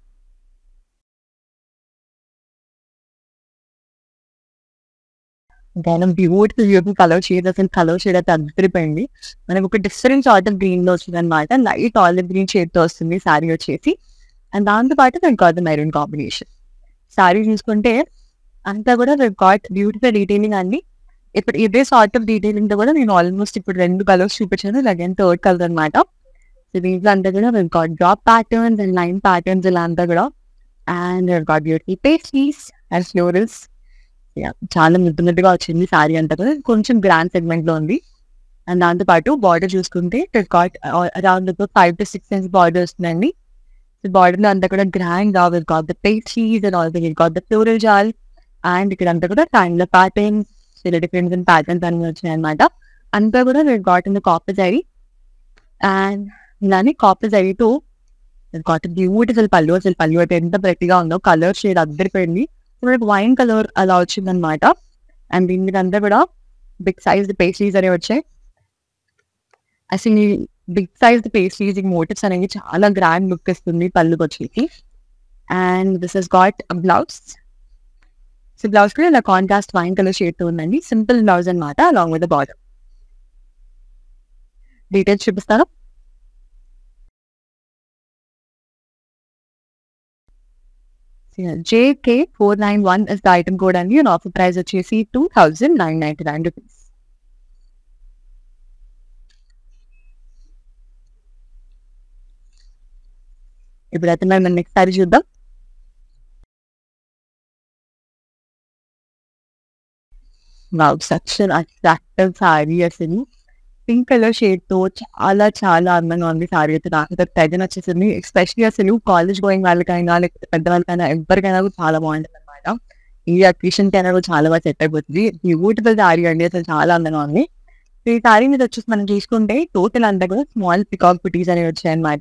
[SPEAKER 1] ఇంకా బ్యూటిఫుల్ బ్యూటిఫుల్ కలర్ షేడ్ అసలు కలర్ షేడ్ అయితే అద్దరిపోయింది మనకు ఒక డిఫరెంట్ సార్ట్ ఆఫ్ గ్రీన్ లో వస్తుంది అనమాట లైట్ ఆలివ్ గ్రీన్ షేడ్ తో వస్తుంది సారీ వచ్చేసి అండ్ దాంతో పాటు దానికి కాదు మెరూన్ కాంబినేషన్ సారీ చూసుకుంటే అంతా కూడా గాట్ బ్యూటిఫుల్ డీటెయిలింగ్ అండి ఇప్పుడు ఇదే సార్ట్ ఆఫ్ డీటెయిలింగ్ తో కూడా నేను ఆల్మోస్ట్ ఇప్పుడు రెండు కలర్స్ చూపించాను అగైన్ థర్డ్ కలర్ అనమాట సో దీంట్లో అంతా కూడా got drop patterns and line patterns ఇలా అంతా కూడా and got beautiful pastries and florals చాలా ముద్దున్నట్టుగా వచ్చింది సారీ అంతా కూడా కొంచెం గ్రాండ్ సెగ్మెంట్ లో ఉంది అండ్ దాంతో పాటు బార్డర్ చూసుకుంటే got around five to six inch border వస్తుందండి బార్డర్ లో అంతా కూడా గ్రాండ్ గా with got the pastries and also with got the floral జాల్ అండ్ ఇక్కడ అంతా కూడా టైమ్ లో ప్యాటర్న్స్ ఇలా డిఫరెంట్ డిఫరెంట్ ప్యాటర్న్స్ అన్ని వచ్చినాయి అనమాట అంతా కూడా got in the copper zari and ఇలానే కాపర్ జరీతో గాట్ బ్యూటిఫుల్ పళ్ళు అసలు పళ్ళు అయితే ఎంత ప్రతిగా ఉందో కలర్ షేడ్ అద్దరిపోయింది మనకి వైన్ కలర్ అలా వచ్చింది అనమాట అండ్ దీని మీద అంతా కూడా బిగ్ సైజ్ పేస్ట్రీస్ అనేవి వచ్చాయి అసలు బిగ్ సైజ్ పేస్ట్రీస్ మోటివ్స్ అనేవి చాలా గ్రాండ్ లుక్ ఇస్తుంది పళ్ళుకి వచ్చేసి and this is got blouse so blouse కూడా ఇలా కాంట్రాస్ట్ వైన్ కలర్ షేడ్ తో ఉందండి సింపుల్ బ్లౌజ్ అనమాట అలాంగ్ విత్ బార్డర్ డీటెయిల్స్ చూపిస్తారా JK491 is the item code and your offer price వచ్చేసి two thousand nine ninety nine rupees ఇప్పుడు అయితే మనం నెక్స్ట్ సారీ చూద్దాం వావ్ సచ్ అట్రాక్టివ్ సారీ అసలు పింక్ కలర్ షేడ్ తో చాలా చాలా అందంగా ఉంది సారీ అయితే నాకు అయితే తెగ నచ్చేసింది ఎస్పెషల్లీ అసలు కాలేజ్ గోయింగ్ వాళ్ళకైనా లేకపోతే పెద్దవాళ్ళకైనా ఎవరికైనా కూడా చాలా బాగుంటుంది అనమాట ఈ అకేషన్ కైనా కూడా చాలా బాగా సెట్ అయిపోతుంది బ్యూటిఫుల్ సారీ అండి అసలు చాలా అందంగా ఉంది ఈ సారీ మీద వచ్చేసి మనం చూసుకుంటే టోటల్ అంతా కూడా స్మాల్ పికాక్ బుటీస్ అనేవి వచ్చాయి అనమాట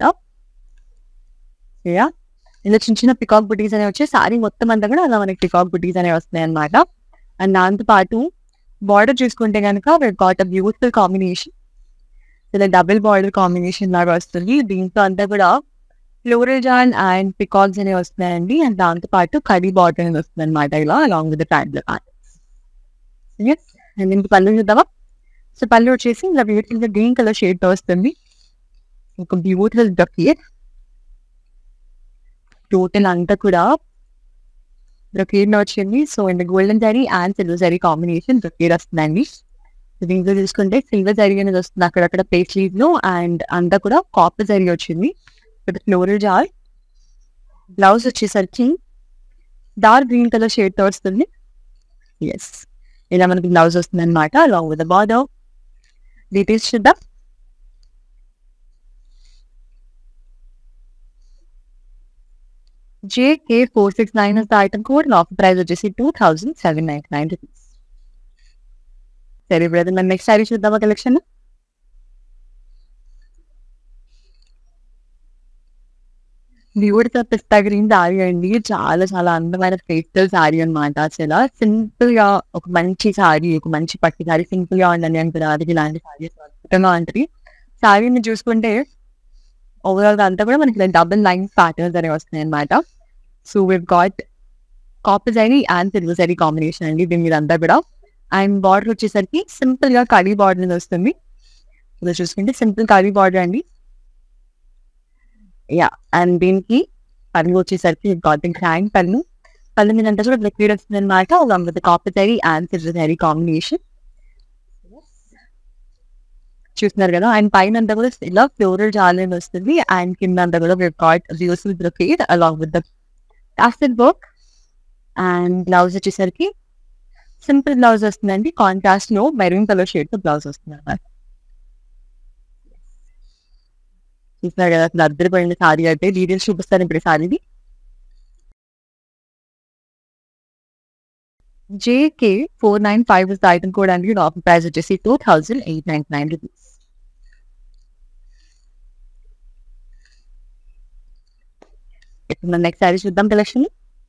[SPEAKER 1] ఇలా చిన్న చిన్న పికాక్ బుటీస్ అనేవి వచ్చాయి సారీ మొత్తం అంతా కూడా అలా మనకి పికాక్ బుటీస్ అనేవి వస్తున్నాయి అనమాట అండ్ దాంతో పాటు బార్డర్ చూసుకుంటే కనుక గాట్ అ బ్యూటిఫుల్ కాంబినేషన్ ఇలా డబుల్ బార్డర్ కాంబినేషన్ లాగా వస్తుంది దీంతో అంతా కూడా ఫ్లోరల్ జాన్ అండ్ పికాక్స్ అనేవి వస్తున్నాయండి అండ్ దాంతో పాటు కడీ బార్డర్ అనేది వస్తుంది అనమాట ఇలా అలాంగ్ విత్ ప్యాంట్ అండ్ దీనికి పళ్ళు చూద్దామా సో పళ్ళు వచ్చేసి ఇలా బ్యూటిఫుల్ గ్రీన్ కలర్ షేడ్ తో వస్తుంది ఒక బ్యూటిఫుల్ బ్రొకేట్ టోటల్ అంతా కూడా బ్రొకేడ్ వచ్చింది so and golden zari and silver zari combination brocade వస్తుందండి దీంట్లో చూసుకుంటే సిల్వర్ జరీ అనేది వస్తుంది అక్కడక్కడ పేస్లీవ్ లో అండ్ అంతా కూడా కాపర్ జరీ వచ్చింది ఇక్కడ ఫ్లోరల్ జార్ బ్లౌజ్ వచ్చేసరికి డార్క్ గ్రీన్ కలర్ షేడ్ తో వస్తుంది ఎస్ ఇలా మనకి బ్లౌజ్ వస్తుంది అనమాట అలాంగ్ విత్ బార్డర్ డీటెయిల్స్ చూద్దాం JK four six nine is the item code of price వచ్చేసి two thousand seven nine nine rupees సరే బ్రదర్ మన నెక్స్ట్ సారీ చూద్దామా collection beautiful pista green saree అండి చాలా చాలా అందమైన ఫేస్టల్ సారీ అనమాట అసలు సింపుల్ గా ఒక మంచి సారీ ఒక మంచి పట్టి సారీ సింపుల్ గా ఉందని అంటారు అది ఇలాంటి సారీ అద్భుతంగా ఉంటుంది సారీని చూసుకుంటే ఓవరాల్ గా అంతా కూడా మనకి డబుల్ లైన్ ప్యాటర్న్స్ అనేవి వస్తున్నాయి అనమాట so we've got copper zari and silver zari combination అండి దీని మీద అంతా కూడా అండ్ బార్డర్ వచ్చేసరికి సింపుల్ గా కడీ బార్డర్ అనేది వస్తుంది ఇలా చూసుకుంటే సింపుల్ కడీ బార్డర్ అండి యా అండ్ దీనికి పళ్ళు వచ్చేసరికి గాట్ గ్రాండ్ పళ్ళు పళ్ళు మీద అంతా కూడా లిక్విడ్ వస్తుంది అనమాట with copper zari and silver zari combination చూస్తున్నారు కదా అండ్ పైన అంతా కూడా ఇలా ఫ్లోరల్ జాల్ అనేది వస్తుంది అండ్ కింద అంతా కూడా got useful brocade along with the tasselled work and blouse వచ్చేసరికి సింపుల్ బ్లౌజ్ వస్తుందండి కాంట్రాస్ట్ లో మెరూన్ కలర్ షేడ్ తో బ్లౌజ్ వస్తుంది అనమాట చూస్తున్నారు కదా అసలు అద్దరిపోయిన సారీ అయితే డీటెయిల్స్ చూపిస్తాను ఇప్పుడు సారీది JK four nine five is the item code అండి ఆఫర్ ప్రైస్ వచ్చేసి two thousand eight nine nine rupees ఇప్పుడు మన నెక్స్ట్ సారీ చూద్దాం collection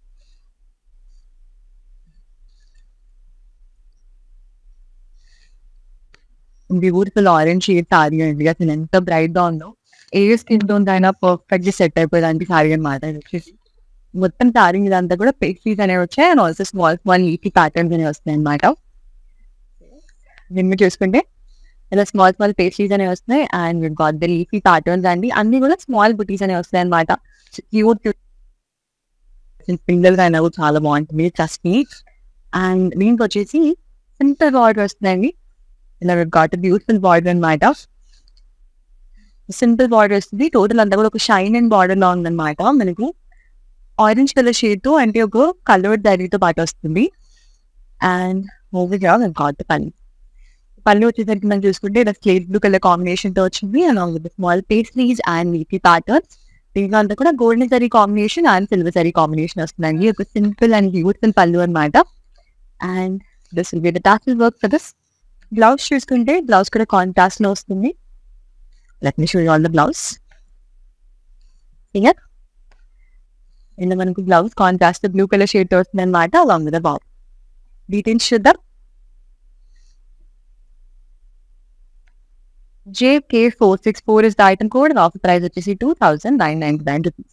[SPEAKER 1] beautiful orange shade saree అండి అసలు ఎంత బ్రైట్ గా ఉందో ఏ స్కిన్ టోన్ అయినా పర్ఫెక్ట్ గా సెట్ అయిపోయేదానికి సారీ అనమాట ఇది వచ్చేసి మొత్తం సారీ ఇదంతా కూడా పేస్ట్రీస్ అనేవి వచ్చాయి అండ్ ఆల్సో స్మాల్ స్మాల్ ఈటీ ప్యాటర్న్స్ అనేవి వస్తాయి అనమాట దీన్ని చూసుకుంటే ఇలా స్మాల్ స్మాల్ పేస్ట్రీస్ అనేవి వస్తున్నాయి and got the leafy patterns అండి అన్ని కూడా స్మాల్ బుటీస్ అనేవి వస్తాయి అనమాట క్యూట్ క్యూట్ పిల్లలకి అయినా కూడా చాలా బాగుంటుంది ట్రస్ట్ మీ అండ్ దీనికి వచ్చేసి సింపుల్ బార్డర్ వస్తుందండి ఇలా గాట్ బ్యూటిఫుల్ బార్డర్ అనమాట సింపుల్ బార్డర్ వస్తుంది టోటల్ అంతా కూడా ఒక షైన్ అండ్ బార్డర్ లా ఉందన్నమాట మనకు ఆరెంజ్ కలర్ షేడ్ తో అంటే ఒక కలర్ దరితో పాటు వస్తుంది అండ్ ఓవర్గా గాట్ పని పళ్ళు వచ్చేసరికి మనం చూసుకుంటే ఇలా స్లేట్ బ్లూ కలర్ కాంబినేషన్ తో వచ్చింది along with small pastries and వీపీ ప్యాటర్న్స్ దీంట్లో అంతా కూడా golden zari combination and silver zari combination వస్తుందండి ఒక సింపుల్ అండ్ బ్యూటిఫుల్ పళ్ళు అనమాట and this will be the tassel work for this blouse చూసుకుంటే బ్లౌజ్ కూడా కాంట్రాస్ట్ లో వస్తుంది let me show you all the blouse ఇంకా ఇందులో మనకు blouse contrast blue colour shade వస్తుంది అనమాట అలాంగ్ విత్ బాబు డీటెయిల్స్ చూద్దాం JK four six four is the item code offer price వచ్చేసి two thousand nine ninety nine rupees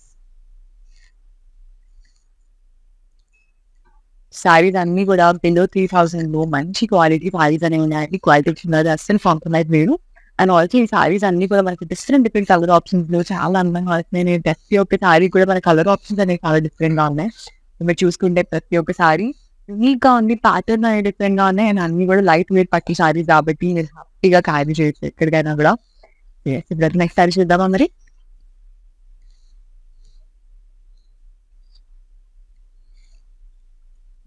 [SPEAKER 1] sarees అన్ని కూడా బిలో త్రీ థౌసండ్ లో మంచి క్వాలిటీ సారీస్ అనేవి ఉన్నాయి క్వాలిటీ చిన్నది అస్సలు కాంప్రమైజ్ లేదు అండ్ ఆల్సో ఈ సారీస్ అన్ని కూడా మనకి డిఫరెంట్ డిఫరెంట్ కలర్ ఆప్షన్స్ లో చాలా అందంగా వస్తున్నాయి నేను ప్రతి ఒక్క సారీ కూడా మన కలర్ ఆప్షన్స్ అనేవి చాలా డిఫరెంట్ గా ఉన్నాయి మీరు చూసుకుంటే ప్రతి ఒక్క సారీ యూనిక్ గా ఉంది ప్యాటర్న్ అనేది డిఫరెంట్ గా ఉన్నాయి అండ్ అన్ని కూడా లైట్ వెయిట్ పట్టి సారీస్ కాబట్టి మీరు హ్యాపీగా క్యారీ చేయొచ్చు ఎక్కడికైనా కూడా నెక్స్ట్ సారీ చూద్దామా మరి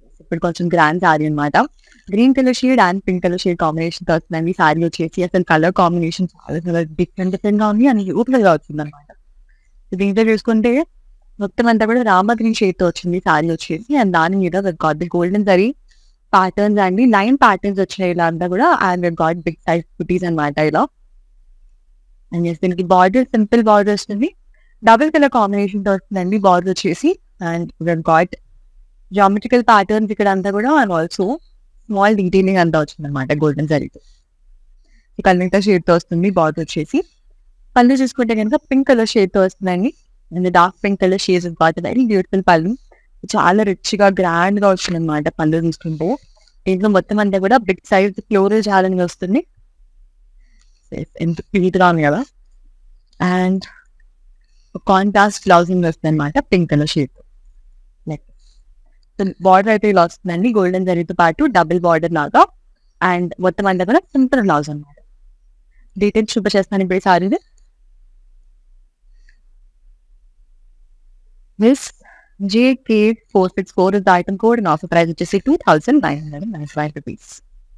[SPEAKER 1] ఇప్పుడు కొంచెం గ్రాండ్ సారీ అనమాట green colour shade and pink colour shade combination తో వస్తుందండి సారీ వచ్చేసి అసలు కలర్ కాంబినేషన్ చాలా చాలా డిఫరెంట్ డిఫరెంట్ గా ఉంది అండ్ యూట్గా వచ్చింది అనమాట దీంట్లో చూసుకుంటే మొత్తం అంతా కూడా రామ గ్రీన్ షేడ్ తో వచ్చింది సారీ వచ్చేసి అండ్ దాని మీద గాడ్ గోల్డెన్ సరీ ప్యాటర్న్స్ అండి లైన్ ప్యాటర్న్స్ వచ్చినాయి ఇలా అంతా కూడా అండ్ గాడ్ బిగ్ సైజ్ కుటీస్ అనమాట ఇలా అండ్ yes, దీనికి బార్డర్ సింపుల్ బార్డర్ వస్తుంది డబుల్ కలర్ కాంబినేషన్ తో వస్తుందండి బార్డర్ వచ్చేసి అండ్ గాడ్ జామెట్రికల్ ప్యాటర్న్స్ ఇక్కడ అంతా కూడా అండ్ ఆల్సో స్మాల్ డీటెయిలింగ్ అంతా వచ్చింది అనమాట గోల్డెన్ జరీతో కల్నిత షేడ్ తో వస్తుంది బార్డర్ వచ్చేసి పళ్ళు చూసుకుంటే కనుక పింక్ కలర్ షేడ్ తో వస్తుందండి and dark pink colour shades but very beautiful pallu చాలా రిచ్ గా గ్రాండ్ గా వచ్చింది అనమాట పళ్ళు చూసుకుంటే దీంట్లో మొత్తం అంతా కూడా బిగ్ సైజ్ ఫ్లోరల్ ఛాలెంజ్ వస్తుంది ఎంత క్యూట్ గా ఉంది కదా అండ్ కాంట్రాస్ట్ బ్లౌజింగ్ వస్తుంది అనమాట pink colour shade like border అయితే ఇలా వస్తుందండి గోల్డెన్ జరీతో పాటు డబుల్ బార్డర్ లాగా అండ్ మొత్తం అంతా కూడా సింపుల్ బ్లౌజ్ అనమాట డీటెయిల్స్ చూపించేస్తాను ఇప్పుడు సారీ మిస్ JK four six four is item code and offer price వచ్చేసి two thousand nine hundred and nine five rupees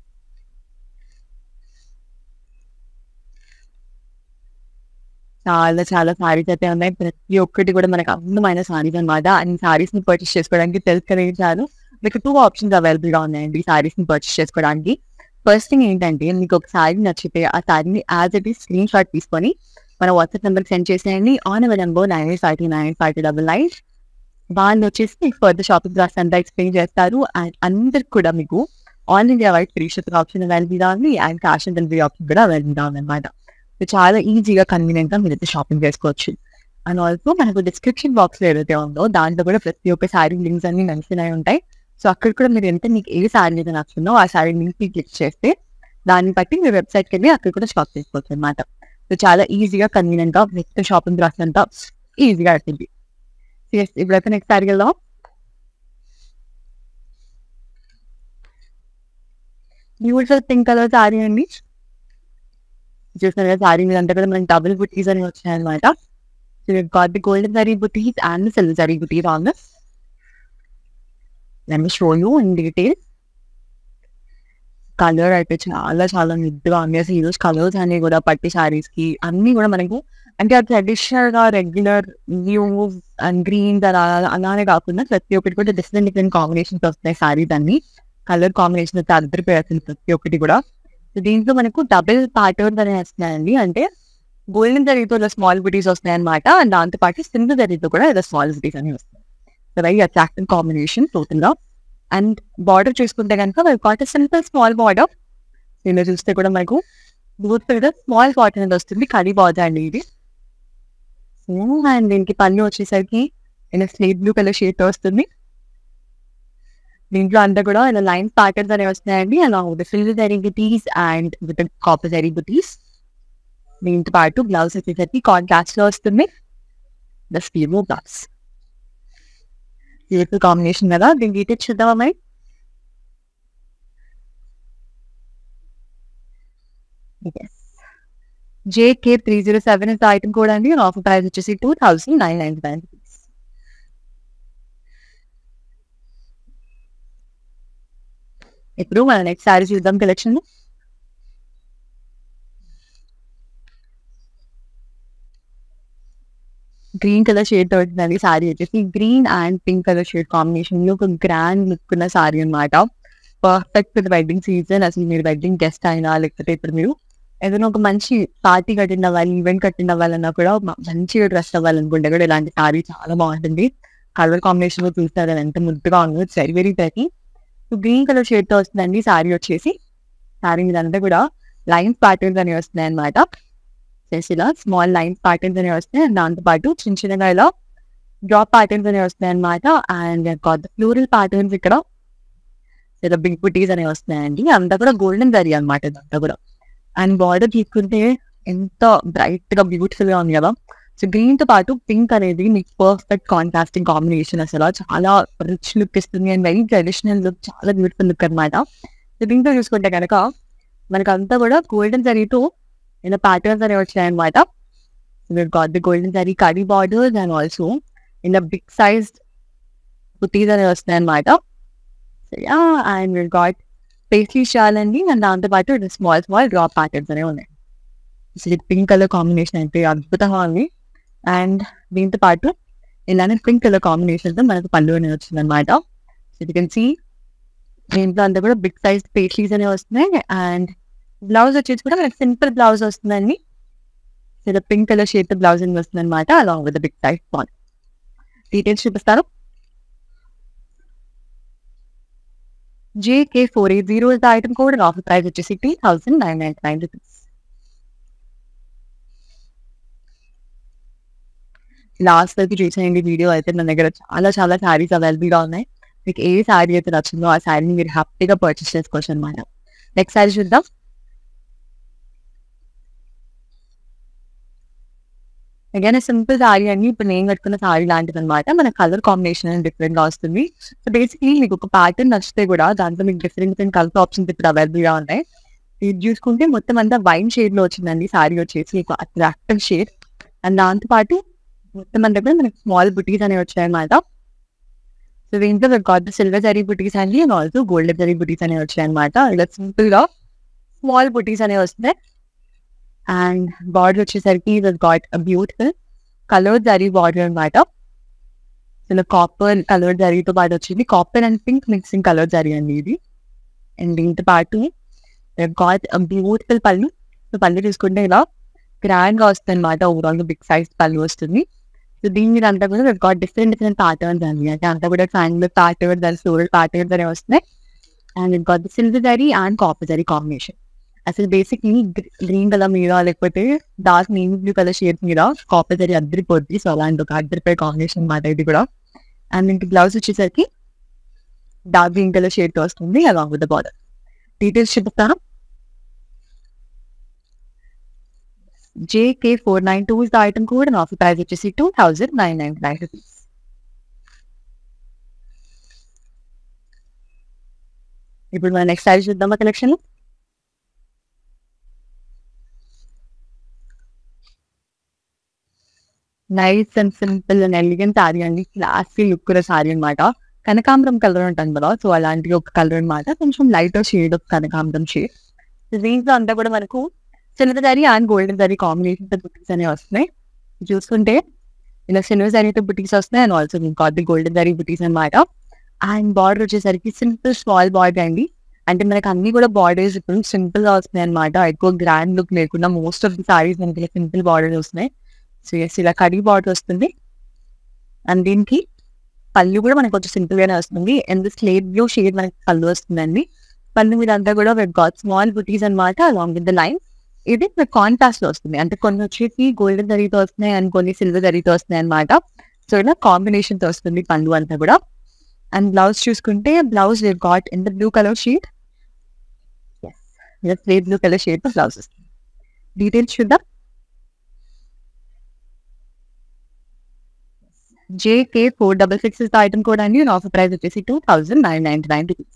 [SPEAKER 1] చాలా చాలా సారీస్ అయితే ఉన్నాయి ప్రతి ఒక్కటి కూడా మనకు అందమైన సారీస్ అనమాట అన్ని సారీస్ ని పర్చేస్ చేసుకోవడానికి తెలుసుకునే చాలు మీకు టూ ఆప్షన్స్ అవైలబుల్ గా ఉన్నాయండి సారీస్ ని పర్చేస్ చేసుకోవడానికి ఫస్ట్ థింగ్ ఏంటంటే మీకు ఒక సారీ నచ్చితే ఆ సారీని as it is screen shot తీసుకొని మన వాట్సాప్ నెంబర్ సెండ్ చేసేయండి on our number nine eight five two nine five two double nine వాళ్ళు వచ్చేసి మీకు ఫర్దర్ షాపింగ్ క్లాస్ అంతా ఎక్స్ప్లెయిన్ చేస్తారు అండ్ అందరికి కూడా మీకు all India wide free shipping option available గా ఉంది and cash on delivery option కూడా అవైలబుల్ గా ఉంది అనమాట సో చాలా ఈజీగా కన్వీనియంట్ గా మీరైతే షాపింగ్ చేసుకోవచ్చు అండ్ ఆల్సో మనకు డిస్క్రిప్షన్ బాక్స్ లో ఏదైతే ఉందో దాంట్లో కూడా ప్రతి ఒక్క శారీ లింక్స్ అన్ని మెన్షన్ అయి ఉంటాయి సో అక్కడ కూడా మీరు ఎంత మీకు ఏ శారీ అయితే నచ్చిందో ఆ శారీ లింక్ క్లిక్ చేస్తే దాన్ని బట్టి మీ వెబ్సైట్కి వెళ్ళి అక్కడ కూడా షాప్ చేసుకోవచ్చు అనమాట సో చాలా ఈజీగా కన్వీనియంట్ గా నెక్స్ట్ షాపింగ్ ప్రాసెస్ అంతా ఈజీగా అవుతుంది ఎస్ ఇప్పుడైతే నెక్స్ట్ శారీ వెళ్దాం బ్యూటిఫుల్ పింక్ కలర్ శారీ అండి చూస్తున్నారు కదా శారీ మీద అంతా కూడా మనకి డబుల్ బుటీస్ అని వచ్చాయన్నమాట so got the golden zari బుటీస్ అండ్ సిల్వర్ జరీ బుటీస్ on this let me show you in detail colour అయితే చాలా చాలా నిద్దుగా ఉంది అసలు ఈరోజు కలర్స్ అనేవి కూడా పట్టి శారీస్ కి అన్ని కూడా మనకు అంటే అది ట్రెడిషనల్ గా రెగ్యులర్ వ్యూ అండ్ గ్రీన్ అలా అలానే కాకుండా ప్రతి ఒక్కటి కూడా డిఫరెంట్ డిఫరెంట్ కాంబినేషన్స్ వస్తాయి శారీస్ అన్ని కలర్ కాంబినేషన్ అయితే అద్దరిపోయాల్సింది ప్రతి ఒక్కటి కూడా సో దీంట్లో మనకు డబుల్ ప్యాటర్న్స్ అనేవి వస్తున్నాయండి అంటే గోల్డెన్ జరీతో ఇలా స్మాల్ బుటీస్ వస్తున్నాయి అనమాట అండ్ దాంతో పాటు సింగిల్ జరీతో కూడా ఇలా స్మాల్ బుటీస్ అనేవి వస్తాయి so very attractive combination total గా అండ్ బార్డర్ చూసుకుంటే కనుక మనకు సింపుల్ స్మాల్ బార్డర్ దీనిలో చూస్తే కూడా మనకు బూత్ మీద స్మాల్ కాటన్ అనేది వస్తుంది కడి బార్డర్ అండి ఇది సో అండ్ దీనికి పన్ను వచ్చేసరికి ఇలా స్లేట్ బ్లూ కలర్ షేడ్ వస్తుంది దీంట్లో అంతా కూడా ఇలా లైన్ ప్యాటర్న్స్ అనేవి వస్తున్నాయండి అలా విత్ సిల్వర్ జరీ బుటీస్ అండ్ విత్ కాపర్ జరీ బుటీస్ దీంతో పాటు బ్లౌజ్ వచ్చేసరికి కాంట్రాస్ట్ లో వస్తుంది ద స్పీమో బ్లౌజ్ బ్యూటిఫుల్ కాంబినేషన్ కదా దీని డీటెయిల్స్ చూద్దామా మరి JK three zero seven is item కూడా అండి ఆఫర్ ప్రైస్ వచ్చేసి two thousand nine ninety nine rupees ఇప్పుడు మన నెక్స్ట్ సారీ చూద్దాం కలెక్షన్ గ్రీన్ కలర్ షేడ్ తోటి సారీ వచ్చేసి green and pink colour shade combination లో ఒక గ్రాండ్ లుక్ ఉన్న సారీ అనమాట పర్ఫెక్ట్ విత్ వెడ్డింగ్ సీజన్ అసలు మీరు వెడ్డింగ్ గెస్ట్ అయినా లేకపోతే ఇప్పుడు మీరు ఏదైనా ఒక మంచి పార్టీ కట్టిన అవ్వాలి ఈవెంట్ కట్టిన అవ్వాలన్నా కూడా మ- మంచిగా డ్రెస్ అవ్వాలనుకుంటే కూడా ఇలాంటి సారీ చాలా బాగుంటుంది కలర్ కాంబినేషన్ లో చూస్తారు కదా ఎంత ముద్దుగా ఉందో ఇట్స్ వెరీ వెరీ ప్రతి గ్రీన్ కలర్ షేడ్ తో వస్తుందండి సారీ వచ్చేసి సారీ మీద అంతా కూడా లైన్స్ ప్యాటర్న్స్ అనేవి వస్తున్నాయి అనమాట చేసి ఇలా స్మాల్ లైన్స్ ప్యాటర్న్స్ అనేవి వస్తాయి and దాంతో పాటు చిన్న చిన్నగా ఇలా డ్రాప్ ప్యాటర్న్స్ అనేవి వస్తాయి అనమాట అండ్ గాట్ ఫ్లోరల్ ప్యాటర్న్స్ ఇక్కడ లేదా బిగ్ బుటీస్ అనేవి వస్తున్నాయండి అంతా కూడా గోల్డెన్ జరీ అనమాట ఇదంతా కూడా అండ్ బార్డర్ తీసుకుంటే ఎంత బ్రైట్ గా బ్యూటిఫుల్ గా ఉంది కదా సో గ్రీన్ తో పాటు పింక్ అనేది మీకు పర్ఫెక్ట్ కాంట్రాస్టింగ్ కాంబినేషన్ అసలు చాలా రిచ్ లుక్ ఇస్తుంది అండ్ వెరీ ట్రెడిషనల్ లుక్ చాలా బ్యూటిఫుల్ లుక్ అనమాట సో దీంతో చూసుకుంటే కనుక మనకు అంతా కూడా గోల్డెన్ జరీతో ఇలా ప్యాటర్న్స్ అనేవి వచ్చాయన్నమాట గాట్ ది గోల్డెన్ జరీ కడీ borders and also in the big size కుర్తీస్ అనేవి వస్తాయి అనమాట so yeah and will got paisley shawl అండి అండ్ దాంతోపాటు స్మాల్ స్మాల్ డ్రాప్ ప్యాకెట్స్ అనేవి ఉన్నాయి అసలు పింక్ కలర్ కాంబినేషన్ అయితే అద్భుతంగా ఉంది అండ్ దీంతో పాటు ఇలానే పింక్ కలర్ కాంబినేషన్తో మనకు పళ్ళు అనేది వచ్చింది అనమాట యూ కెన్ సీ దీంట్లో అంతా కూడా బిగ్ సైజ్ పేస్లీస్ అనేవి వస్తున్నాయి అండ్ బ్లౌజ్ వచ్చేసి కూడా మనకి సింపుల్ బ్లౌజ్ వస్తుందండి ఇలా పింక్ కలర్ షేడ్ బ్లౌజ్ అని వస్తుంది అనమాట అలాంగ్ విత్ బిగ్ సైజ్ ఫాన్ డీటెయిల్స్ చూపిస్తారు JK four eight zero the item code offer price వచ్చేసి two thousand nine nine nine rupees last వరకు చూసేయండి వీడియో అయితే నా దగ్గర చాలా చాలా శారీస్ అవైలబుల్గా ఉన్నాయి మీకు ఏ శారీ అయితే నచ్చిందో ఆ శారీని మీరు హ్యాపీగా పర్చేస్ చేసుకోవచ్చు అనమాట నెక్స్ట్ శారీ చూద్దాం అగైన్ సింపుల్ శారీ అండి ఇప్పుడు నేను కట్టుకున్న శారీ లాంటిది అనమాట మన కలర్ కాంబినేషన్ డిఫరెంట్ గా వస్తుంది సో బేసిక్లీ మీకు ఒక ప్యాటర్న్ నచ్చితే కూడా దాంట్లో మీకు డిఫరెంట్ డిఫరెంట్ కలర్ ఆప్షన్స్ ఇప్పుడు అవైలబుల్ గా ఉన్నాయి ఇది చూసుకుంటే మొత్తం అంతా వైన్ షేడ్ లో వచ్చిందండి శారీ వచ్చేసి మీకు అట్రాక్టివ్ షేడ్ అండ్ దాంతో పాటు మొత్తం అంతా కూడా మనకి స్మాల్ బుటీస్ అనేవి వచ్చాయన్నమాట సో దీంట్లో గాట్ సిల్వర్ జరీ బుటీస్ అండి అండ్ ఆల్సో గోల్డ్ జరీ బుటీస్ అనేవి వచ్చాయన్నమాట ఇలా సింపుల్ గా స్మాల్ బుటీస్ అనేవి వస్తాయి అండ్ బార్డర్ వచ్చేసరికి it got beautiful colour zari border అనమాట ఇలా కాపర్ కలర్ జరీతో పాటు వచ్చింది copper and pink mixing colour zari అండి ఇది అండ్ దీంతో పాటు గాట్ బ్యూటిఫుల్ పళ్ళు సో పళ్ళు తీసుకుంటే ఇలా గ్రాండ్ గా వస్తుంది అనమాట ఓవరాల్ బిగ్ సైజ్ పళ్ళు వస్తుంది సో దీని మీద అంతా కూడా గాట్ డిఫరెంట్ డిఫరెంట్ ప్యాటర్న్స్ అండి అంటే అంతా కూడా ట్రాంగులర్ ప్యాటర్న్ దాని ఫ్లోరల్ ప్యాటర్న్స్ అనేవి వస్తున్నాయి and it got silver zari and copper zari combination అసలు బేసిక్లీ గ్రీన్ కలర్ మీద లేకపోతే dark navy blue colour shades మీద కాపర్ జరీ అద్దరిపోద్ది సో అలాంటి ఒక అద్దరిపోయే కాంబినేషన్ మాట ఇది కూడా అండ్ ఇంక బ్లౌజ్ వచ్చేసరికి డార్క్ గ్రీన్ కలర్ షేడ్ తో వస్తుంది along with the border details చూపిస్తాను JK four nine two is the item code and offer price వచ్చేసి two thousand nine nine nine rupees ఇప్పుడు మన నెక్స్ట్ సారీ చూద్దామా collection nice and simple and elegant sari అండి classy look కూడా సారీ అనమాట కనకాంబరం colour ఉంటుంది కదా సో అలాంటి ఒక కలర్ అనమాట కొంచెం లైట్ షేడ్ ఆఫ్ కనకాంబరం షేడ్ దీంట్లో అంతా కూడా మనకు silver zari and golden zari combination బుటీస్ అనేవి వస్తున్నాయి చూసుకుంటే ఇలా సిల్వర్ జరీతో బుటీస్ వస్తున్నాయి అండ్ ఆల్సో ఇంకా అది గోల్డెన్ జరీ బుటీస్ అనమాట అండ్ బార్డర్ వచ్చేసరికి సింపుల్ స్మాల్ బార్డర్ అండి అంటే మనకి అన్ని కూడా బార్డర్స్ ఇప్పుడు సింపుల్ గా వస్తున్నాయి అనమాట ఎక్కువ గ్రాండ్ లుక్ లేకుండా మోస్ట్ ఆఫ్ ది సారీస్ మనకి సింపుల్ బార్డర్ వస్తున్నాయి సో ఎస్ ఇలా కడీ బార్డర్ వస్తుంది అండ్ దీనికి పళ్ళు కూడా మనకు కొంచెం సింపుల్ గానే వస్తుంది అండ్ స్లేట్ బ్లూ షేడ్ మనకి పళ్ళు వస్తుందండి పళ్ళు మీద అంతా కూడా గాట్ స్మాల్ బుటీస్ అనమాట అలాంగ్ విత్ ద లైన్ ఇది కాంట్రాస్ట్ లో వస్తుంది అంటే కొన్ని వచ్చేసి గోల్డెన్ జరీతో వస్తున్నాయి అండ్ కొన్ని సిల్వర్ జరీతో వస్తున్నాయి అనమాట సో ఇలా కాంబినేషన్ తో వస్తుంది పళ్ళు అంతా కూడా అండ్ బ్లౌజ్ చూసుకుంటే blouse got in the blue colour shade ఇలా slate blue colour shade blouse వస్తుంది డీటెయిల్స్ చూద్దాం JK four double six is item code అండి ఆఫర్ ప్రైస్ వచ్చేసి two thousand nine ninety nine rupees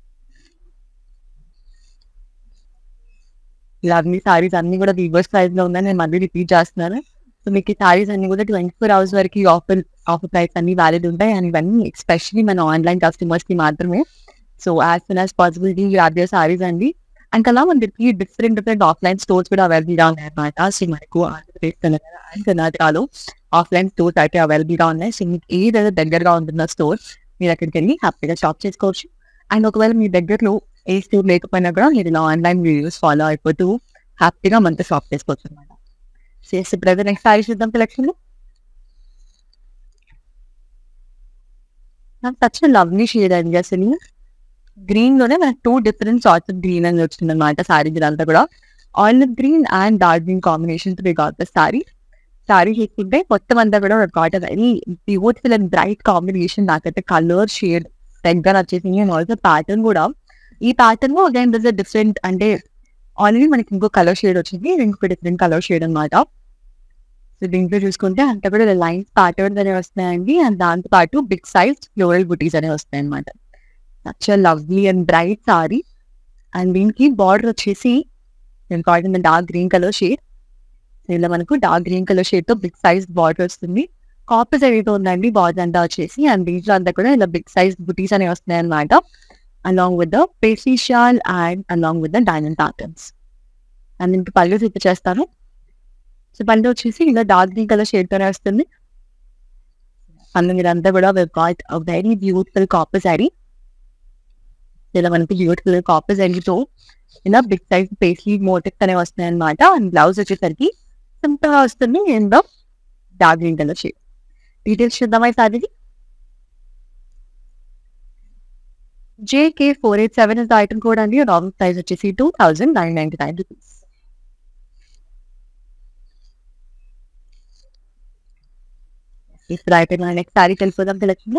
[SPEAKER 1] ఇలా అన్ని సారీస్ అన్ని కూడా రివర్స్ ప్రైస్ లో ఉందని నేను మళ్ళీ రిపీట్ చేస్తున్నాను సో మీకు ఈ సారీస్ అన్ని కూడా ట్వంటీ ఫోర్ అవర్స్ వరకు ఆఫర్ ఆఫర్ ప్రైస్ అన్ని వ్యాలిడ్ ఉంటాయి అండ్ ఇవన్నీ ఎస్పెషలీ మన ఆన్లైన్ కస్టమర్స్ కి మాత్రమే so as soon as possible ఈ రాబియో సారీస్ అండి అండ్ అలా మనకి డిఫరెంట్ డిఫరెంట్ ఆఫ్లైన్ స్టోర్స్ కూడా అవైలబుల్ గా ఉన్నాయి అనమాట సో మనకు ఆంధ్రప్రదేశ్ తెలంగాణ అండ్ కర్ణాటకలో ఆఫ్లైన్ స్టోర్స్ అయితే అవైలబుల్ గా ఉన్నాయి సో మీకు ఏదైనా దగ్గరగా ఉంటున్న స్టోర్ మీరు అక్కడికి వెళ్ళి హ్యాపీగా షాప్ చేసుకోవచ్చు అండ్ ఒకవేళ మీ దగ్గరలో ఏ స్టోర్ లేకపోయినా కూడా మీరు ఇలా ఆన్లైన్ వీడియోస్ ఫాలో అయిపోతూ హ్యాపీగా మనతో షాప్ చేసుకోవచ్చు అనమాట so yes brother next sorry చూద్దాం కలెక్షన్ లో నాకు నచ్చిన లవ్లీ షేడ్ అండి అసలు గ్రీన్ లోనే మనకు two different sorts of green అని వచ్చింది అనమాట సారీ ఇదంతా కూడా olive green and dark green combination తో గాట్ ద సారీ సారీ చూసుకుంటే మొత్తం అంతా కూడా got very beautiful and bright combination నాకైతే కలర్ షేడ్ దగ్గర వచ్చేసింది అండ్ ఆల్సో ప్యాటర్న్ కూడా ఈ ప్యాటర్న్ లో అగైన్ దిస్ డిఫరెంట్ అంటే ఆల్రెడీ మనకి ఇంకో కలర్ షేడ్ వచ్చింది ఇది ఇంకొక డిఫరెంట్ కలర్ షేడ్ అనమాట సో దీంట్లో చూసుకుంటే అంతా కూడా లైన్స్ ప్యాటర్న్స్ అనేవి వస్తున్నాయండి అండ్ దాంతో పాటు బిగ్ సైజ్ ఫ్లోరల్ బుటీస్ అనేవి వస్తాయి అనమాట such lovely and bright sari and దీనికి బార్డర్ వచ్చేసి నేను cotton dark green colour shade ఇలా మనకు డార్క్ గ్రీన్ కలర్ షేడ్ తో బిగ్ సైజ్ బార్డర్ వస్తుంది కాపర్ అయితే ఉందండి బార్డర్ అంతా వచ్చేసి అండ్ దీంట్లో అంతా కూడా ఇలా బిగ్ సైజ్ బుటీస్ అనేవి వస్తున్నాయి అనమాట along with the paisley shawl and along with the diamond patterns. And ఇంక పళ్ళు చూపించేస్తాను సో పళ్ళు వచ్చేసి ఇలా డార్క్ గ్రీన్ కలర్ షేడ్తోనే వస్తుంది అందు మీరంతా కూడా got a very beautiful copper sari ఇలా మనకి బ్యూటిఫుల్ కాపర్ శారీతో ఇలా బిగ్ సైజ్ పేస్లీ మోటిక్స్ అనేవి వస్తున్నాయి అనమాట అండ్ బ్లౌజ్ వచ్చేసరికి సింపుల్ గా వస్తుంది and dark green colour shade details చూద్దామా ఈ సారీది JK four eight seven is item code అండి రాంగ్ ప్రైస్ వచ్చేసి two thousand nine ninety nine rupees ఇప్పుడు అయిపోయిన నెక్స్ట్ సారీ తెలిపోదాం కలెక్షన్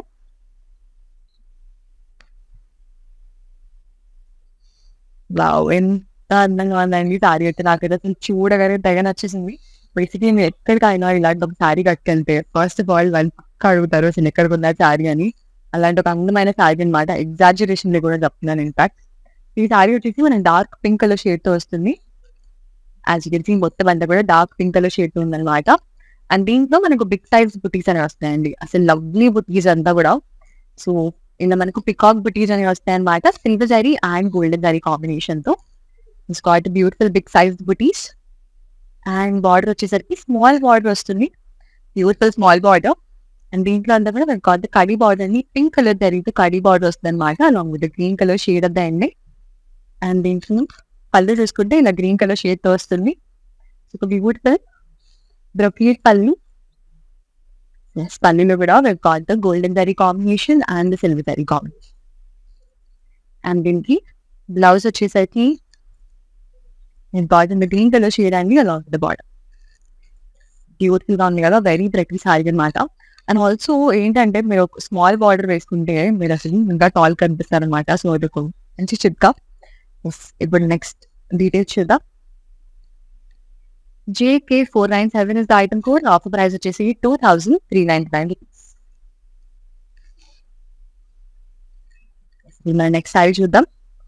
[SPEAKER 1] వావ్ ఎంత అందంగా ఉందండి సారీ అయితే నాకైతే అసలు చూడగానే తెగ నచ్చేసింది బేసిక్లీ నేను ఎక్కడికైనా ఇలాంటి ఒక సారీ కట్టుకెళ్తే ఫస్ట్ ఆఫ్ ఆల్ వాళ్ళు పక్క అడుగుతారు అసలు ఎక్కడికి ఉందా సారీ అని అలాంటి ఒక అందమైన సారీ అనమాట ఎగ్జాజరేషన్ కూడా చెప్తున్నాను ఇన్ఫాక్ట్ ఈ సారీ వచ్చేసి మన డార్క్ పింక్ కలర్ షేడ్ తో వస్తుంది యాజ్ యూ మొత్తం అంతా కూడా డార్క్ పింక్ కలర్ షేడ్ తో ఉందన్నమాట అండ్ దీంట్లో మనకు బిగ్ సైజ్ బుటీస్ అనేవి వస్తాయండి అసలు లవ్లీ బుటీస్ అంతా కూడా సో ఇలా మనకు పికాక్ బుటీస్ అనేవి వస్తాయి అనమాట silver zari and golden zari combination తో it's got beautiful big size బుటీస్ అండ్ బార్డర్ వచ్చేసరికి స్మాల్ బార్డర్ వస్తుంది బ్యూటిఫుల్ స్మాల్ బార్డర్ అండ్ దీంట్లో అంతా కూడా మనకు గాట్ కడీ బార్డర్ అని పింక్ కలర్ జరిగితే కడీ బార్డర్ వస్తుంది అనమాట along with green colour shade of the end and దీంట్లో పళ్ళు చూసుకుంటే ఇలా గ్రీన్ కలర్ షేడ్ తో వస్తుంది ఒక బ్యూటిఫుల్ బ్రొకీట్ పళ్ళు ఎస్ పళ్ళులో కూడా got the golden zari combination and silver zari combination and దీనికి బ్లౌజ్ వచ్చేసరికి got in the green colour shade అండి అలాంగ్ ద బార్డర్ బ్యూటిఫుల్ గా ఉంది కదా వెరీ ప్రతి సారీ అనమాట అండ్ ఆల్సో ఏంటంటే మీరు ఒక స్మాల్ బార్డర్ వేసుకుంటే మీరు అసలు ఇంకా టాల్ కనిపిస్తారు అనమాట సో అది ఒక మంచి చిట్కా ఎస్ ఇప్పుడు నెక్స్ట్ డీటెయిల్స్ చూద్దాం JK four nine seven is the item code offer price వచ్చేసి two thousand three ninety nine rupees next sorry చూద్దాం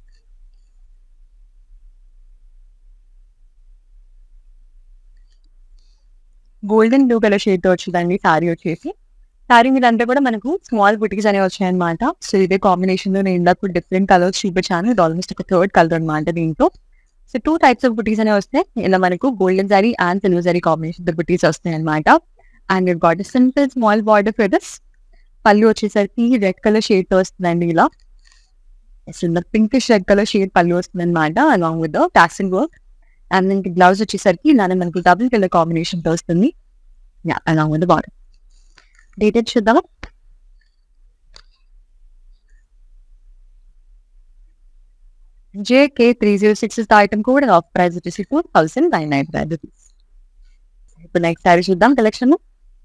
[SPEAKER 1] గోల్డెన్ బ్లూ కలర్ షేడ్ తో వచ్చిందండి సారీ వచ్చేసి సారీ మీద అంతా కూడా మనకు స్మాల్ బుటీస్ అనేవి వచ్చాయన్నమాట సో ఇదే కాంబినేషన్ లో నేను ఇందాక డిఫరెంట్ కలర్స్ చూపించాను ఇది ఆల్మోస్ట్ ఒక థర్డ్ కలర్ అనమాట దీంట్లో సో టూ టైప్స్ ఆఫ్ బుటీస్ అనేవి వస్తాయి ఇలా మనకు golden sari and silver sari combination బుటీస్ వస్తాయి అనమాట and it got simple small border for this పళ్ళు వచ్చేసరికి రెడ్ కలర్ షేడ్ తో వస్తుందండి ఇలా పింకిష్ రెడ్ కలర్ షేడ్ పళ్ళు వస్తుంది అనమాట along with taxing work and దీనికి బ్లౌజ్ వచ్చేసరికి ఇలానే మనకు డబుల్ కలర్ కాంబినేషన్ తో వస్తుంది అలాంగ్ విత్ బార్డర్ డీటెయిల్స్ చూద్దామా JK three zero six is item కూడా ఆఫ్ ప్రైస్ వచ్చేసి two thousand nine nine five rupees ఇప్పుడు నెక్స్ట్ సారీ చూద్దాం కలెక్షన్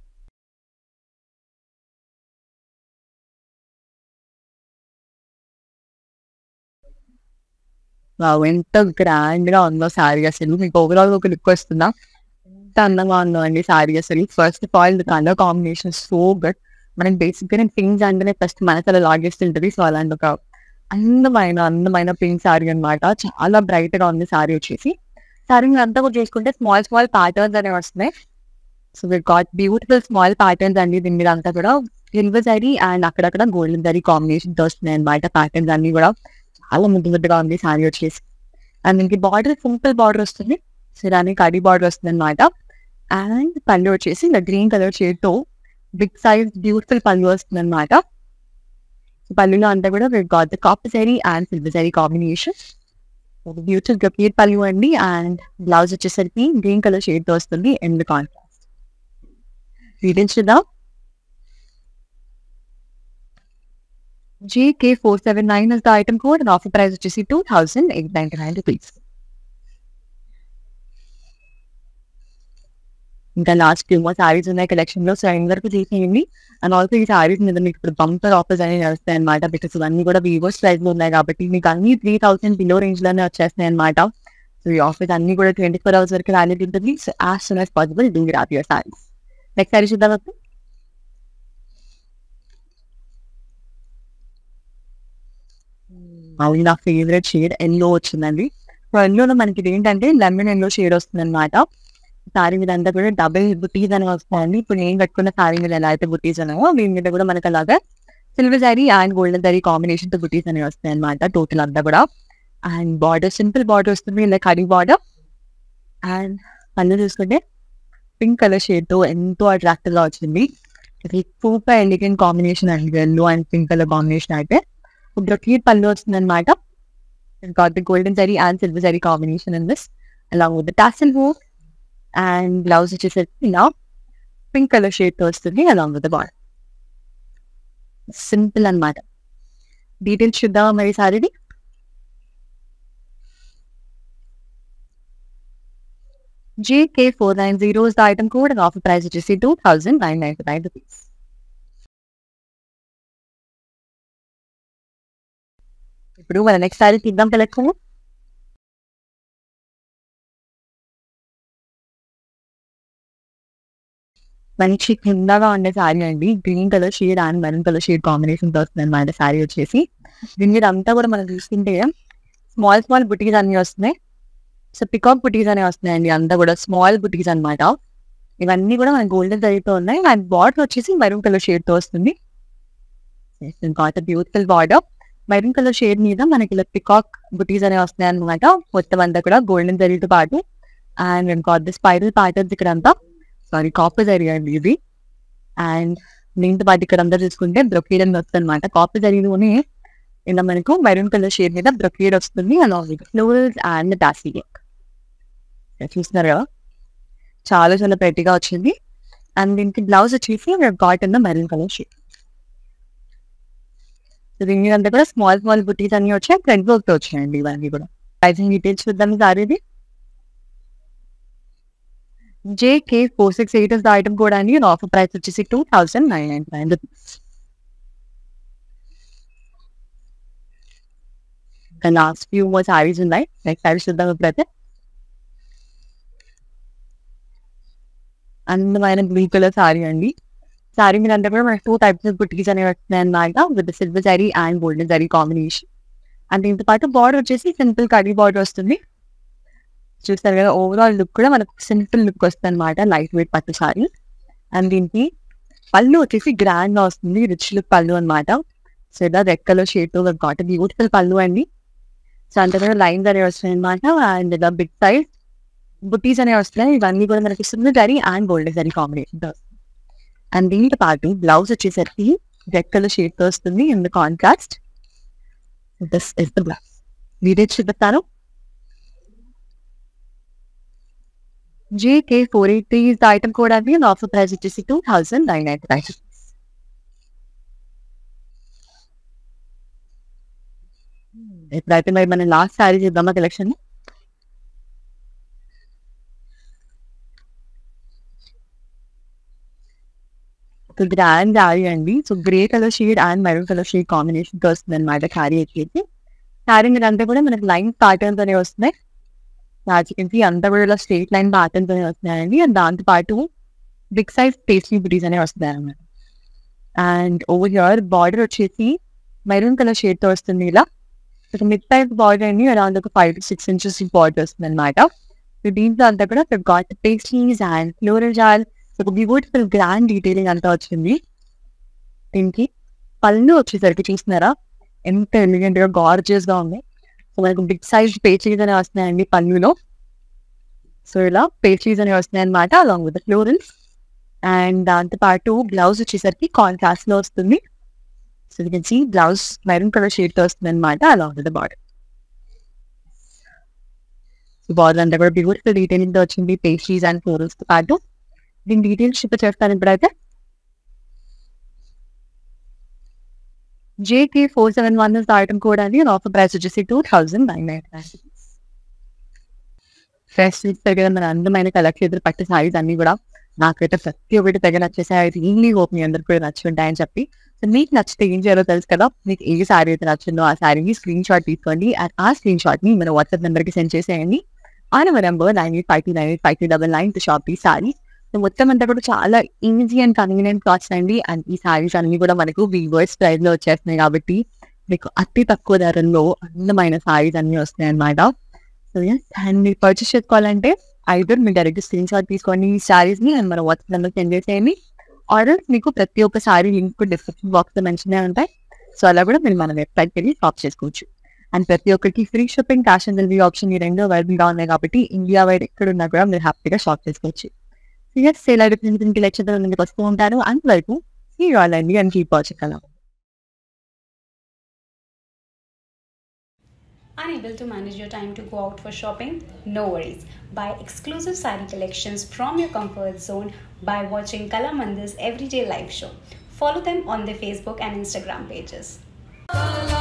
[SPEAKER 1] వావ్ ఎంత గ్రాండ్ గా ఉందో సారీ అసలు మీకు ఓవరాల్ ఒక లుక్ వస్తుందా ఎంత అందంగా ఉందో అండి సారీ అసలు first of all colour combination so good మనకి బేసిక్ గా నేను పింక్ అంటేనే ఫస్ట్ మనసులో లాగేస్తుంటది సో అలాంటి ఒక అందమైన అందమైన పింక్ సారీ అన్నమాట చాలా బ్రైట్ గా ఉంది సారీ వచ్చేసి సారీ మీరు అంతా కూడా చూసుకుంటే స్మాల్ స్మాల్ ప్యాటర్న్స్ అనేవి వస్తున్నాయి so we got beautiful small patterns అండి దీని మీద అంతా కూడా సిల్వర్ జరీ అండ్ అక్కడక్కడ గోల్డెన్ జరీ కాంబినేషన్ తో వస్తున్నాయి అనమాట ప్యాటర్న్స్ అన్ని కూడా చాలా ముద్దు ముద్దుగా ఉంది సారీ వచ్చేసి అండ్ దీనికి బార్డర్ సింపుల్ బార్డర్ వస్తుంది సో దానికి కడి బార్డర్ వస్తుంది అనమాట అండ్ పళ్ళు వచ్చేసి ఇలా గ్రీన్ కలర్ షేడ్ తో బిగ్ సైజ్ బ్యూటిఫుల్ పళ్ళు వస్తుంది అనమాట పళ్ళులో అంతా కూడా got the copper zari and silver zari combination beautiful గపీర్ పళ్ళు అండి అండ్ బ్లౌజ్ వచ్చేసరికి గ్రీన్ కలర్ షేడ్ తో వస్తుంది ఎండ్ కాంట్రాస్ట్ డీటెయిల్స్ చూద్దాం JK four seven nine is the item code and offer price వచ్చేసి two thousand eight ninety nine rupees ఇంకా last two more saris ఉన్నాయి కలెక్షన్ లో సో ఎండ్ వరకు తీసేయండి అండ్ ఆల్సో ఈ సారీస్ మీద మీకు ఇప్పుడు బంపర్ ఆఫర్స్ అనేవి వస్తాయి అనమాట బికాస్ ఇవన్నీ కూడా వివోస్ ప్రైస్ లో ఉన్నాయి కాబట్టి మీకు అన్ని త్రీ థౌసండ్ బిలో రేంజ్ లోనే వచ్చేస్తాయి అనమాట సో ఈ ఆఫర్స్ అన్ని కూడా ట్వంటీ ఫోర్ అవర్స్ వరకు వ్యాలిడ్ ఉంటుంది so as soon as possible do grab your saris next sorry చూద్దాం అప్పుడు అవును నా ఫేవరెట్ షేడ్ ఎల్లో వచ్చిందండి సో ఎల్లోలో మనకి ఇది ఏంటంటే లెమన్ ఎల్లో షేడ్ వస్తుంది అనమాట సారీ మీద అంతా కూడా డబుల్ బుటీస్ అని వస్తాయండి ఇప్పుడు నేను కట్టుకున్న సారీ మీద ఎలా అయితే బుటీస్ అనేవో దీని మీద కూడా మనకి అలాగా silver zari and golden zari combination తో బుటీస్ అనేవి వస్తాయి అనమాట టోటల్ అంతా కూడా అండ్ బార్డర్ సింపుల్ బార్డర్ వస్తుంది లైక్ హరీ బార్డర్ అండ్ పళ్ళు చూసుకుంటే పింక్ కలర్ షేడ్ తో ఎంతో అట్రాక్టివ్ గా వచ్చింది ఇది super elegant combination and yellow and pink colour combination అయితే బ్రొకీట్ పళ్ళు వస్తుంది అనమాట got the golden zari and silver zari combination in this along with the tassel hook and blouse which is ఇలా పింక్ కలర్ షేడ్ తో వస్తుంది along with బాల్ simple అన్నమాట details చూద్దామా మరి సారీది JK four nine zero the item code and offer price వచ్చేసి two thousand nine ninety nine rupees ఇప్పుడు మన నెక్స్ట్ సారీ తీద్దాం కలెక్షన్ మంచి కిందగా ఉండే శారీ అండి green colour shade and maroon colour shade combination తో వస్తుంది అనమాట శారీ వచ్చేసి దీని మీద అంతా కూడా మనం చూసుకుంటే స్మాల్ స్మాల్ బుటీస్ అన్ని వస్తున్నాయి సో పికాక్ బుటీస్ అనేవి వస్తున్నాయండి అంతా కూడా స్మాల్ బుటీస్ అన్నమాట ఇవన్నీ కూడా మన గోల్డెన్ జరీతో ఉన్నాయి అండ్ బార్డర్ వచ్చేసి మెరూన్ కలర్ షేడ్ తో వస్తుంది beautiful border maroon colour shade మీద మనకి ఇలా పికాక్ బుటీస్ అనేవి వస్తున్నాయి అనమాట మొత్తం అంతా కూడా గోల్డెన్ జరీతో పాటు and got the spiral patterns ఇక్కడ అంతా సారీ కాపర్ జరీ అండి ఇది అండ్ దీంతో పాటు ఇక్కడ అంతా చూసుకుంటే బ్రొకేడ్ అని వస్తుంది అనమాట కాపర్ జరీలోనే ఇలా మనకు మెరూన్ కలర్ షేడ్ మీద బ్రొకేడ్ వస్తుంది అలాగే ఫ్లోరల్స్ అండ్ డాసీ చూస్తున్నారు కదా చాలా చాలా పెట్టిగా వచ్చింది అండ్ దీనికి బ్లౌజ్ వచ్చేసి got in the maroon colour shade దీని అంతా కూడా స్మాల్ స్మాల్ బుటీస్ అన్ని వచ్చాయి ఫ్రంట్ వర్క్ తో వచ్చాయండి ఇవన్నీ కూడా ప్రైసింగ్ డీటెయిల్స్ చూద్దాం సారీది JK four six eight the item కూడా అండి ఆఫర్ ప్రైస్ వచ్చేసి two thousand nine nine nine rupees last few more saris ఉన్నాయి నెక్స్ట్ సారీస్ చూద్దాం ఇప్పుడైతే అందమైన బ్లూ కలర్ సారీ అండి సారీ మీద అంతా కూడా మనకి టూ టైప్స్ ఆఫ్ బుట్టీస్ అనేవి వస్తున్నాయి అన్నమాట with silver zari and golden zari combination and దీంతో పాటు బార్డర్ వచ్చేసి సింపుల్ కడీ బార్డర్ వస్తుంది చూస్తారు కదా ఓవరాల్ లుక్ కూడా మనకు సింపుల్ లుక్ వస్తుంది అనమాట లైట్ వెయిట్ పట్టు సారీ అండ్ దీనికి పళ్ళు వచ్చేసి గ్రాండ్ గా వస్తుంది రిచ్ లుక్ పళ్ళు అనమాట సో ఇలా రెడ్ కలర్ షేడ్ తో గాట్ బ్యూటిఫుల్ పళ్ళు అండి సో అంత కూడా లైన్స్ అనేవి వస్తాయి అనమాట అండ్ ఇలా బిగ్ సైజ్ బుట్టీస్ అనేవి వస్తున్నాయి ఇవన్నీ కూడా మనకి silver zari and golden zari combination and దీంతో పాటు బ్లౌజ్ వచ్చేసరికి రెడ్ కలర్ షేడ్ తో వస్తుంది in the contrast this is the blouse details చూపిస్తాను JK four eight three the item code అండి ఆఫర్ ప్రైస్ వచ్చేసి two thousand nine nine nine ఎప్పుడైతే మరి మనం లాస్ట్ శారీ చేద్దామా కలెక్షన్ సో గ్రాండ్ శారీ అండి so grey colour shade and maroon colour shade combination తో వస్తుంది అనమాట శారీ వచ్చేసి శారీ మీద అంతా కూడా మనకి లైన్ ప్యాటర్న్స్ అనేవి వస్తున్నాయి కి అంతా కూడా ఇలా స్ట్రేట్ లైన్ ప్యాటర్న్స్ అనేవి వస్తున్నాయండి అండ్ దాంతో పాటు బిగ్ సైజ్ పేస్ట్రీ బుటీస్ అనేవి వస్తున్నాయి అనమాట అండ్ ఓవర్ హియర్ బార్డర్ వచ్చేసి మెరూన్ కలర్ షేడ్ తో వస్తుంది ఇలా ఒక మిడ్ సైజ్ బార్డర్ అండి అరౌండ్ ఒక five to six inches border వస్తుంది అనమాట దీంట్లో అంతా కూడా గాట్ పేస్ట్రీస్ అండ్ ఫ్లోరల్ జాల్ ఒక బ్యూటిఫుల్ గ్రాండ్ డీటెయిలింగ్ అంతా వచ్చింది దీనికి పళ్ళు వచ్చేసరికి చూస్తున్నారా ఎంత ఎలిగెంట్ గా గార్జియస్ గా ఉంది సో మనకు బిగ్ సైజ్ పేచీస్ అనేవి వస్తున్నాయండి పళ్ళులో సో ఇలా పేచీస్ అనేవి వస్తున్నాయి అనమాట అలాంగ్ విత్ ఫ్లోరల్స్ అండ్ దాంతో పాటు బ్లౌజ్ వచ్చేసరికి కాంట్రాస్ట్ లో వస్తుంది so you can see blouse maroon colour shade తో వస్తుంది అనమాట along with border so border అంతా కూడా బ్యూటిఫుల్ డీటెయిలింగ్ తో వచ్చింది పేస్ట్రీస్ అండ్ ఫ్లోరల్స్ తో పాటు దీని డీటెయిల్స్ చూపి చేస్తాను ఇప్పుడైతే JK four seven one item code అని ఆఫర్ ప్రైస్ వచ్చేసి two thousand nine nine fresh చూస్తే కదా మన అందమైన కలెక్షన్ ఎదురు పట్టే సారీస్ అన్ని కూడా నాకైతే ప్రతి ఒక్కటి తెగ నచ్చేసాయి రియల్లీ హోప్ మీ అందరికి కూడా నచ్చి ఉంటాయని చెప్పి సో మీకు నచ్చితే ఏం చేయాలో తెలుసు కదా మీకు ఏ సారీ అయితే నచ్చిందో ఆ సారీని స్క్రీన్ షాట్ తీసుకోండి అండ్ ఆ స్క్రీన్ షాట్ ని మన వాట్సాప్ నెంబర్కి సెండ్ చేసేయండి ఆ number number nine eight five two nine eight five two double nine to shop ఈ సారీ సో మొత్తం అంతా కూడా చాలా ఈజీ అండ్ కన్వీనియంట్ కాస్ట్ అండి అండ్ ఈ సారీస్ అన్ని కూడా మనకు వీవర్స్ ప్రైస్ లో వచ్చేస్తున్నాయి కాబట్టి మీకు అతి తక్కువ ధరల్లో అందమైన సారీస్ అన్ని వస్తున్నాయి అనమాట సో అండ్ మీరు పర్చేస్ చేసుకోవాలంటే ఐదర్ మీరు డైరెక్ట్ స్క్రీన్ షాట్ తీసుకోండి ఈ సారీస్ ని అండ్ మన వాట్సాప్ నెంబర్ సెండ్ చేసేయండి ఆర్డర్ మీకు ప్రతి ఒక్కసారి లింక్ డిస్క్రిప్షన్ బాక్స్ లో మెన్షన్ ఉంటాయి సో అలా కూడా మీరు మన వెబ్సైట్కి వెళ్ళి షాప్ చేసుకోవచ్చు అండ్ ప్రతి ఒక్కరికి free shipping cash on delivery option ఈ రెండు అవైలబుల్గా ఉన్నాయి కాబట్టి ఇండియా వైడ్ ఎక్కడ ఉన్నా కూడా మీరు హ్యాపీగా షాప్ చేసుకోవచ్చు సిఎస్ సేల్ రిప్రజెంటేటివ్ లెక్చర్ నుండి వస్తూ ఉంటాను అంతవరకు ఈ రాలండి అని కీప్ వాచింగ్ అలా
[SPEAKER 2] Unable to manage your time to go out for shopping? No worries. Buy exclusive sari collections from your comfort zone by watching Kala Mandir's everyday live show. Follow them on their Facebook and Instagram pages.